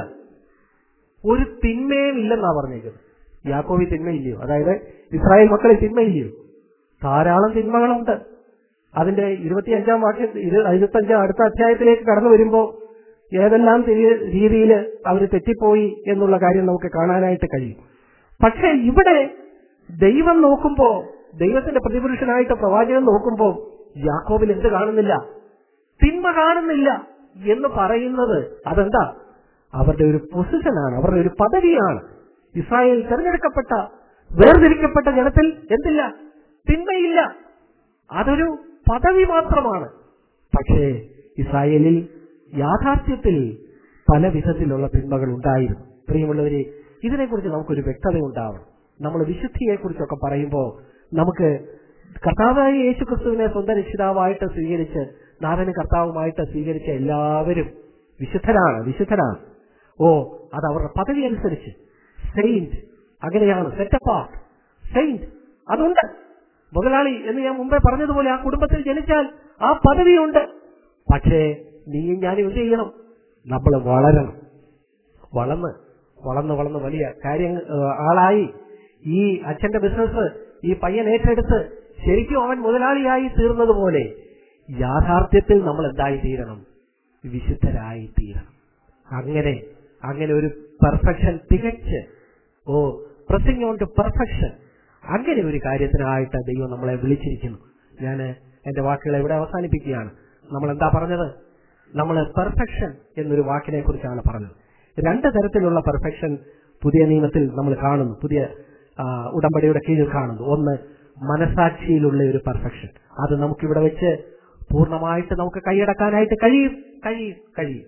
ഒരു തിന്മയും ഇല്ലെന്നാ പറഞ്ഞേക്കുന്നത് യാക്കോബിൽ തിന്മയില്ലയോ അതായത് ഇസ്രായേൽ മക്കളിൽ തിന്മയില്ലയോ ധാരാളം തിന്മകളുണ്ട് അതിന്റെ ഇരുപത്തിയഞ്ചാം വാക്യം ഇരു- ഇരുപത്തഞ്ചാം അടുത്ത അധ്യായത്തിലേക്ക് കടന്നു വരുമ്പോൾ ഏതെല്ലാം രീതിയിൽ അവർ തെറ്റിപ്പോയി എന്നുള്ള കാര്യം നമുക്ക് കാണാനായിട്ട് കഴിയും പക്ഷെ ഇവിടെ ദൈവം നോക്കുമ്പോ ദൈവത്തിന്റെ പ്രതിപുരുഷനായിട്ട് പ്രവാചകൻ നോക്കുമ്പോ യാക്കോബിൽ എന്ത് കാണുന്നില്ല തിന്മ കാണുന്നില്ല എന്ന് പറയുന്നത് അതെന്താ അവരുടെ ഒരു പൊസിഷനാണ് അവരുടെ ഒരു പദവിയാണ് ഇസ്രായേൽ തിരഞ്ഞെടുക്കപ്പെട്ട വേർതിരിക്കപ്പെട്ട ജനത്തിൽ എന്തില്ല തിന്മയില്ല അതൊരു പദവി മാത്രമാണ് പക്ഷേ ഇസ്രായേലിൽ യാഥാർത്ഥ്യത്തിൽ പല വിധത്തിലുള്ള തിന്മകൾ ഉണ്ടായിരുന്നു പ്രിയമുള്ളവരെ ഇതിനെക്കുറിച്ച് നമുക്കൊരു വ്യക്തത ഉണ്ടാവണം നമ്മൾ വിശുദ്ധിയെക്കുറിച്ചൊക്കെ പറയുമ്പോൾ നമുക്ക് കർത്താവായ യേശു ക്രിസ്തുവിനെ സ്വന്തം രക്ഷിതാവായിട്ട് സ്വീകരിച്ച് നാഥന് കർത്താവുമായിട്ട് സ്വീകരിച്ച എല്ലാവരും വിശുദ്ധരാണ് വിശുദ്ധരാണ് ഓ അത് അവരുടെ പദവി അനുസരിച്ച് സെയിന്റ് അങ്ങനെയാണ് സെറ്റപ്പാർട്ട് സെയിന്റ് അതുണ്ട് മുതലാളി എന്ന് ഞാൻ മുമ്പേ പറഞ്ഞതുപോലെ ആ കുടുംബത്തിൽ ജനിച്ചാൽ ആ പദവിയുണ്ട് പക്ഷേ നീയും ഞാനും എന്ത് ചെയ്യണം നമ്മൾ വളരണം വളർന്ന് വളർന്ന് വളർന്ന് വലിയ കാര്യം ഏഹ്, ആളായി ഈ അച്ഛന്റെ ബിസിനസ് ഈ പയ്യൻ ഏറ്റെടുത്ത് ശരിക്കും അവൻ മുതലാളിയായി തീർന്നതുപോലെ യാഥാർത്ഥ്യത്തിൽ നമ്മൾ എന്തായി തീരണം വിശുദ്ധരായി തീരണം അങ്ങനെ അങ്ങനെ ഒരു പെർഫെക്ഷൻ തികച്ച് ഓ പ്രസിംഗ് ഓൺ ടു പെർഫെക്ഷൻ അങ്ങനെ ഒരു കാര്യത്തിനായിട്ട് ദൈവം നമ്മളെ വിളിച്ചിരിക്കുന്നു ഞാൻ എന്റെ വാക്കുകൾ ഇവിടെ അവസാനിപ്പിക്കുകയാണ് നമ്മൾ എന്താ പറഞ്ഞത് നമ്മൾ പെർഫെക്ഷൻ എന്നൊരു വാക്കിനെ കുറിച്ചാണ് പറഞ്ഞത് രണ്ട് തരത്തിലുള്ള പെർഫെക്ഷൻ പുതിയ നിയമത്തിൽ നമ്മൾ കാണുന്നു പുതിയ ആ, ഉടമ്പടിയുടെ കീഴിൽ കാണുന്നു ഒന്ന് മനസാക്ഷിയിലുള്ള ഒരു പെർഫെക്ഷൻ അത് നമുക്കിവിടെ വെച്ച് പൂർണ്ണമായിട്ട് നമുക്ക് കൈയടക്കാനായിട്ട് കഴിയും കഴിയും കഴിയും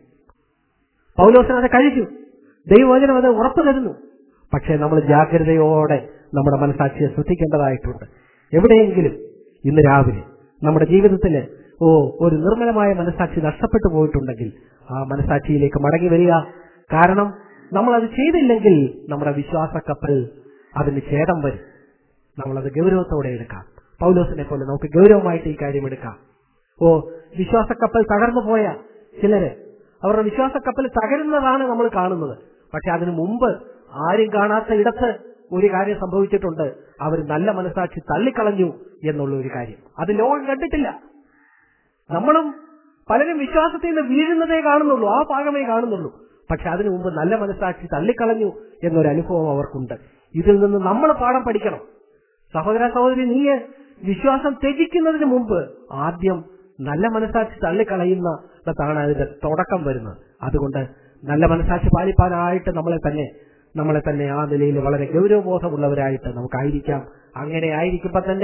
പൗലോസൻ അത് കഴിച്ചു ദൈവവചനം അത് ഉറപ്പു തരുന്നു പക്ഷേ നമ്മൾ ജാഗ്രതയോടെ നമ്മുടെ മനസാക്ഷിയെ ശ്രദ്ധിക്കേണ്ടതായിട്ടുണ്ട് എവിടെയെങ്കിലും ഇന്ന് രാവിലെ നമ്മുടെ ജീവിതത്തിൽ ഓ ഒരു നിർമ്മലമായ മനസാക്ഷി നഷ്ടപ്പെട്ടു പോയിട്ടുണ്ടെങ്കിൽ ആ മനസാക്ഷിയിലേക്ക് മടങ്ങി വരിക കാരണം നമ്മൾ അത് ചെയ്തില്ലെങ്കിൽ നമ്മുടെ വിശ്വാസ കപ്പൽ അതിന് ഛേദം വരും നമ്മളത് ഗൗരവത്തോടെ എടുക്കാം പൗലോസിനെ പോലെ നമുക്ക് ഗൗരവമായിട്ട് ഈ കാര്യം എടുക്കാം ഓ വിശ്വാസക്കപ്പൽ തകർന്നു പോയ ചിലര് അവരുടെ വിശ്വാസക്കപ്പൽ തകരുന്നതാണ് നമ്മൾ കാണുന്നത് പക്ഷെ അതിനു മുമ്പ് ആരും കാണാത്ത ഇടത്ത് ഒരു കാര്യം സംഭവിച്ചിട്ടുണ്ട് അവർ നല്ല മനസാക്ഷി തള്ളിക്കളഞ്ഞു എന്നുള്ള ഒരു കാര്യം അത് ലോകം കണ്ടിട്ടില്ല നമ്മളും പലരും വിശ്വാസത്തിൽ നിന്ന് വീഴുന്നതേ കാണുന്നുള്ളൂ ആ ഭാഗമേ കാണുന്നുള്ളൂ പക്ഷെ അതിനു മുമ്പ് നല്ല മനസാക്ഷി തള്ളിക്കളഞ്ഞു എന്നൊരു അനുഭവം അവർക്കുണ്ട് ഇതിൽ നിന്ന് നമ്മൾ പാഠം പഠിക്കണം സഹോദര സഹോദരി നീ വിശ്വാസം ത്യജിക്കുന്നതിന് മുമ്പ് ആദ്യം നല്ല മനസാക്ഷി തള്ളിക്കളയുന്ന താണ് അതിന്റെ തുടക്കം വരുന്നത് അതുകൊണ്ട് നല്ല മനസാക്ഷി പാലിപ്പാനായിട്ട് നമ്മളെ തന്നെ നമ്മളെ തന്നെ ആ നിലയിൽ വളരെ ഗൗരവബോധമുള്ളവരായിട്ട് നമുക്കായിരിക്കാം അങ്ങനെ ആയിരിക്കുമ്പോൾ തന്നെ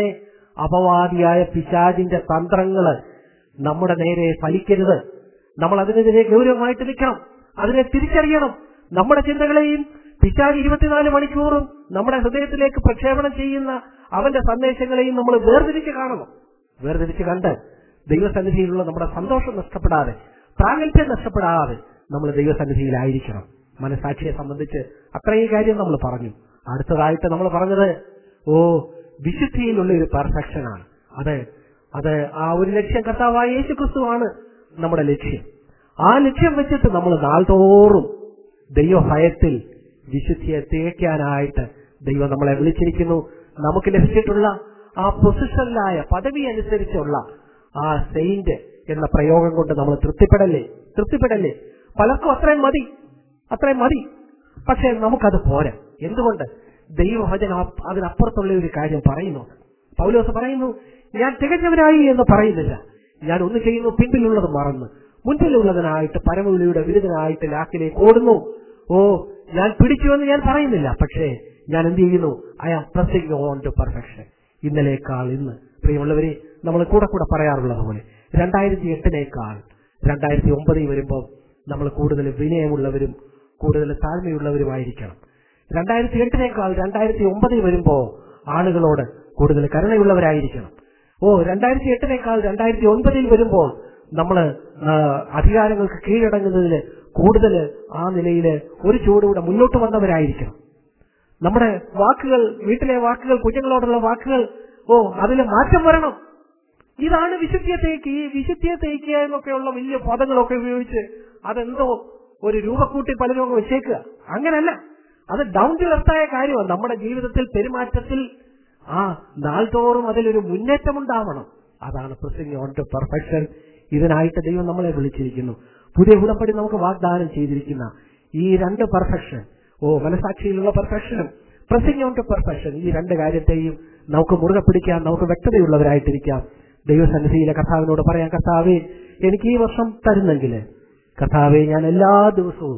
അപവാദിയായ പിശാചിന്റെ തന്ത്രങ്ങള് നമ്മുടെ നേരെ ഫലിക്കരുത് നമ്മൾ അതിനെതിരെ ഗൗരവമായിട്ട് നിൽക്കണം അതിനെ തിരിച്ചറിയണം നമ്മുടെ ചിന്തകളെയും പിശാജ് ഇരുപത്തിനാല് മണിക്കൂറും നമ്മുടെ ഹൃദയത്തിലേക്ക് പ്രക്ഷേപണം ചെയ്യുന്ന അവന്റെ സന്ദേശങ്ങളെയും നമ്മൾ വേർതിരിച്ച് കാണണം വേർതിരിച്ച് കണ്ട് ദൈവസന്നിധിയിലുള്ള നമ്മുടെ സന്തോഷം നഷ്ടപ്പെടാതെ പ്രാഗൽഭ്യം നഷ്ടപ്പെടാതെ നമ്മൾ ദൈവസന്നിധിയിലായിരിക്കണം മനസാക്ഷിയെ സംബന്ധിച്ച് അത്രയും കാര്യം നമ്മൾ പറഞ്ഞു അടുത്തതായിട്ട് നമ്മൾ പറഞ്ഞത് ഓ വിശുദ്ധിയിലുള്ള ഒരു പെർഫെക്ഷനാണ് അത് അത് ആ ഒരു ലക്ഷ്യം കർത്താവായ യേശു ക്രിസ്തുവാണ് നമ്മുടെ ലക്ഷ്യം ആ ലക്ഷ്യം വെച്ചിട്ട് നമ്മൾ നാൾതോറും ദൈവഭയത്തിൽ വിശുദ്ധിയെ തികയ്ക്കാനായിട്ട് ദൈവം നമ്മളെ വിളിച്ചിരിക്കുന്നു നമുക്ക് ലഭിച്ചിട്ടുള്ള ആ പൊസിഷനിലായ പദവി അനുസരിച്ചുള്ള ആ സെയിന്റ് എന്ന പ്രയോഗം കൊണ്ട് നമ്മൾ തൃപ്തിപ്പെടല്ലേ തൃപ്തിപ്പെടല്ലേ പലർക്കും അത്രയും മതി അത്രയും മതി പക്ഷെ നമുക്കത് പോരാ എന്തുകൊണ്ട് ദൈവവചനം അപ്പ- അതിനപ്പുറത്തുള്ള ഒരു കാര്യം പറയുന്നു പൗലോസ് പറയുന്നു ഞാൻ തികഞ്ഞവനായി എന്ന് പറയുന്നില്ല ഞാൻ ഒന്ന് ചെയ്യുന്നു പിൻപിലുള്ളത് മറന്ന് മുൻപിലുള്ളതിനായിട്ട് പരമവിളിയുടെ വിരുദ്ധനായിട്ട് ലാക്കിലേക്ക് ഓടുന്നു ഓ ഞാൻ പിടിച്ചുവെന്ന് ഞാൻ പറയുന്നില്ല പക്ഷേ ഞാൻ എന്ത് ചെയ്യുന്നു I am pressing on to perfection ഇന്നലേക്കാൾ ഇന്ന് പ്രിയമുള്ളവരെ നമ്മൾ കൂടെ കൂടെ പറയാറുള്ളത് പോലെ രണ്ടായിരത്തി എട്ടിനേക്കാൾ രണ്ടായിരത്തി ഒമ്പതിൽ വരുമ്പോൾ നമ്മൾ കൂടുതൽ വിനയമുള്ളവരും കൂടുതൽ താഴ്മയുള്ളവരുമായിരിക്കണം രണ്ടായിരത്തി എട്ടിനേക്കാൾ രണ്ടായിരത്തി ഒമ്പതിൽ വരുമ്പോ ആളുകളോട് കൂടുതൽ കരുണയുള്ളവരായിരിക്കണം ഓ രണ്ടായിരത്തി എട്ടിനേക്കാൾ രണ്ടായിരത്തി ഒൻപതിൽ വരുമ്പോൾ നമ്മൾ അധികാരങ്ങൾക്ക് കീഴടങ്ങുന്നതിന് കൂടുതൽ ആ നിലയിൽ ഒരു ചൂടുകൂടെ മുന്നോട്ട് വന്നവരായിരിക്കണം നമ്മുടെ വാക്കുകൾ വീട്ടിലെ വാക്കുകൾ കുഞ്ഞുങ്ങളോടുള്ള വാക്കുകൾ ഓ അതിൽ മാറ്റം വരണം ഇതാണ് വിശുദ്ധിയെ തേക്ക് ഈ വിശുദ്ധിയെ തേക്കുക എന്നൊക്കെയുള്ള വലിയ പദങ്ങളൊക്കെ ഉപയോഗിച്ച് അതെന്തോ ഒരു രൂപക്കൂട്ടി പലരും അങ്ങ് വെച്ചേക്കുക അങ്ങനല്ല അത് ഡൗൺ ടു എർത്തായ കാര്യമാണ് നമ്മുടെ ജീവിതത്തിൽ പെരുമാറ്റത്തിൽ ആ നാൾതോറും അതിലൊരു മുന്നേറ്റം ഉണ്ടാവണം അതാണ് പ്രസിംഗ് ഓൺ ടു പെർഫെക്ഷൻ ഇതിനായിട്ട് ദൈവം നമ്മളെ വിളിച്ചിരിക്കുന്നു പുതിയ ഉടമ്പടി നമുക്ക് വാഗ്ദാനം ചെയ്തിരിക്കുന്ന ഈ രണ്ട് പെർഫെക്ഷൻ ഓ മനസാക്ഷിയിലുള്ള പെർഫെക്ഷനും പ്രസിംഗ് ഓൺ ടു പെർഫെക്ഷൻ ഈ രണ്ട് കാര്യത്തെയും നമുക്ക് മുറുകെ പിടിക്കാം നമുക്ക് വ്യക്തതയുള്ളവരായിട്ടിരിക്കാം ദൈവസന്നിധിയിലെ കർത്താവിനോട് പറയാം കർത്താവേ എനിക്ക് ഈ വർഷം തരുന്നെങ്കിൽ കർത്താവെ ഞാൻ എല്ലാ ദിവസവും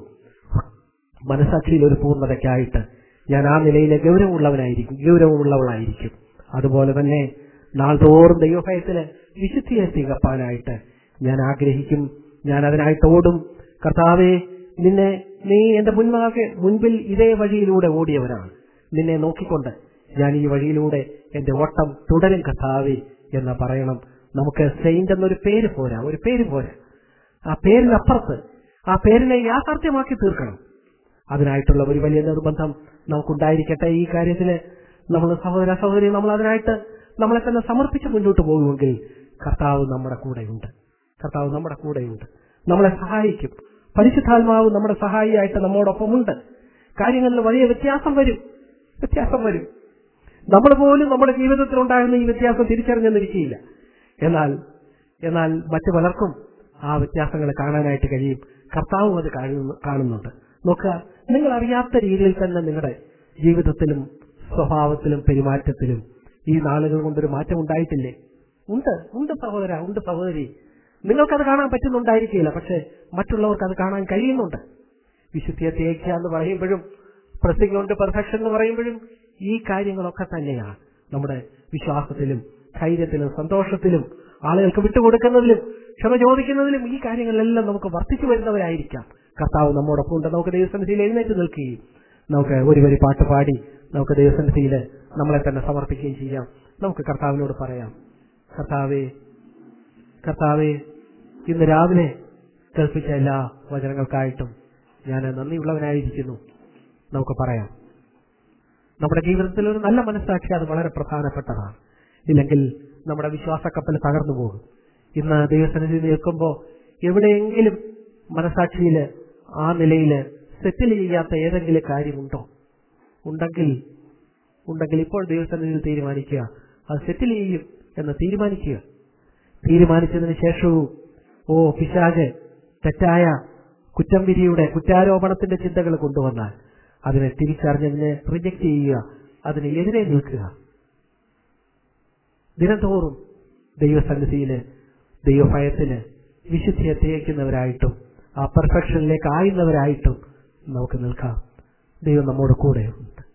മനസാക്ഷിയിൽ ഒരു പൂർണ്ണതയ്ക്കായിട്ട് ഞാൻ ആ നിലയിലെ ഗൗരവമുള്ളവനായിരിക്കും ഗൗരവമുള്ളവളായിരിക്കും അതുപോലെ തന്നെ നാൾതോറും ദൈവഭയത്തിന് വിശുദ്ധിയെ തികപ്പാനായിട്ട് ഞാൻ ആഗ്രഹിക്കും ഞാൻ അതിനായിട്ട് ഓടും കർത്താവെ നിന്നെ നീ എന്റെ മുൻപാകെ മുൻപിൽ ഇതേ വഴിയിലൂടെ ഓടിയവനാണ് നിന്നെ നോക്കിക്കൊണ്ട് ഞാൻ ഈ വഴിയിലൂടെ എന്റെ ഓട്ടം തുടരും കർത്താവെ എന്ന് പറയണം നമുക്ക് സെയിന്റ് എന്നൊരു പേര് പോരാ ഒരു പേര് പോരാ ആ പേരിനപ്പുറത്ത് ആ പേരിനെ യാഥാർത്ഥ്യമാക്കി തീർക്കണം അതിനായിട്ടുള്ള ഒരു വലിയ നിർബന്ധം നമുക്കുണ്ടായിരിക്കട്ടെ ഈ കാര്യത്തില് നമ്മൾ സഹോദര സഹോദരി നമ്മൾ അതിനായിട്ട് നമ്മളെ തന്നെ സമർപ്പിച്ച് മുന്നോട്ട് പോകുമെങ്കിൽ കർത്താവ് നമ്മുടെ കൂടെയുണ്ട് കർത്താവ് നമ്മുടെ കൂടെയുണ്ട് നമ്മളെ സഹായിക്കും പരിശുദ്ധാത്മാവ് നമ്മുടെ സഹായിയായിട്ട് നമ്മോടൊപ്പമുണ്ട് കാര്യങ്ങളിൽ വലിയ വ്യത്യാസം വരും വ്യത്യാസം വരും നമ്മൾ പോലും നമ്മുടെ ജീവിതത്തിൽ ഉണ്ടാകുന്ന ഈ വ്യത്യാസം തിരിച്ചറിഞ്ഞെന്നിരിക്കുകയില്ല എന്നാൽ എന്നാൽ മറ്റു പലർക്കും ആ വ്യത്യാസങ്ങൾ കാണാനായിട്ട് കഴിയും കർത്താവും അത് കാണുന്നു- കാണുന്നുണ്ട് നോക്കുക നിങ്ങൾ അറിയാത്ത രീതിയിൽ തന്നെ നിങ്ങളുടെ ജീവിതത്തിലും സ്വഭാവത്തിലും പെരുമാറ്റത്തിലും ഈ നാളുകൾ കൊണ്ടൊരു മാറ്റം ഉണ്ടായിട്ടില്ലേ ഉണ്ട് ഉണ്ട് സഹോദര ഉണ്ട് സഹോദരി നിങ്ങൾക്കത് കാണാൻ പറ്റുന്നുണ്ടായിരിക്കില്ല പക്ഷെ മറ്റുള്ളവർക്ക് അത് കാണാൻ കഴിയുന്നുണ്ട് വിശുദ്ധിയെ തേക്കുക എന്ന് പറയുമ്പോഴും പ്രസിംഗ് കൊണ്ട് പെർഫെക്ഷൻ എന്ന് പറയുമ്പോഴും ഈ കാര്യങ്ങളൊക്കെ തന്നെയാണ് നമ്മുടെ വിശ്വാസത്തിലും ധൈര്യത്തിലും സന്തോഷത്തിലും ആളുകൾക്ക് വിട്ടുകൊടുക്കുന്നതിലും ക്ഷമ ചോദിക്കുന്നതിലും ഈ കാര്യങ്ങളിലെല്ലാം നമുക്ക് വർദ്ധിച്ചു വരുന്നവരായിരിക്കാം കർത്താവ് നമ്മോടൊപ്പം ഉണ്ട് നമുക്ക് ദൈവസന്നിധിയിൽ എഴുന്നേറ്റ് നിൽക്കുകയും നമുക്ക് ഒരു വരി പാട്ട് പാടി നമുക്ക് ദൈവസന്നിധിയിൽ നമ്മളെ തന്നെ സമർപ്പിക്കുകയും ചെയ്യാം നമുക്ക് കർത്താവിനോട് പറയാം കർത്താവേ കർത്താവെ ഇന്ന് രാവിലെ കേൾപ്പിച്ച എല്ലാ വചനങ്ങൾക്കായിട്ടും ഞാൻ നന്ദിയുള്ളവനായിരിക്കുന്നു നമുക്ക് പറയാം നമ്മുടെ ജീവിതത്തിൽ ഒരു നല്ല മനസ്സാക്ഷി അത് വളരെ പ്രധാനപ്പെട്ടതാണ് ഇല്ലെങ്കിൽ നമ്മുടെ വിശ്വാസക്കപ്പൽ തകർന്നു പോകും ഇന്ന് ദൈവസന്നിധി നിൽക്കുമ്പോൾ എവിടെയെങ്കിലും മനസാക്ഷിയിൽ ആ നിലയിൽ സെറ്റിൽ ചെയ്യാത്ത ഏതെങ്കിലും കാര്യമുണ്ടോ ഉണ്ടെങ്കിൽ ഉണ്ടെങ്കിൽ ഇപ്പോൾ ദൈവസന്നിധിയിൽ തീരുമാനിക്കുക അത് സെറ്റിൽ ചെയ്യും എന്ന് തീരുമാനിക്കുക തീരുമാനിച്ചതിന് ശേഷവും ഓ പിശാജ് തെറ്റായ കുറ്റം വിരിയുടെ കുറ്റാരോപണത്തിന്റെ ചിന്തകൾ കൊണ്ടുവന്നാൽ അതിനെ തിരിച്ചറിഞ്ഞതിനെ റിജക്ട് ചെയ്യുക അതിന് എതിരെ നിൽക്കുക ദിനംതോറും ദൈവസന്നിധിയില് ദൈവഭയത്തിന് വിശുദ്ധിയെ തേക്കുന്നവരായിട്ടും ആ പെർഫെക്ഷനിലേക്ക് ആയുന്നവരായിട്ടും നമുക്ക് നിൽക്കാം ദൈവം നമ്മോട് കൂടെയുണ്ട്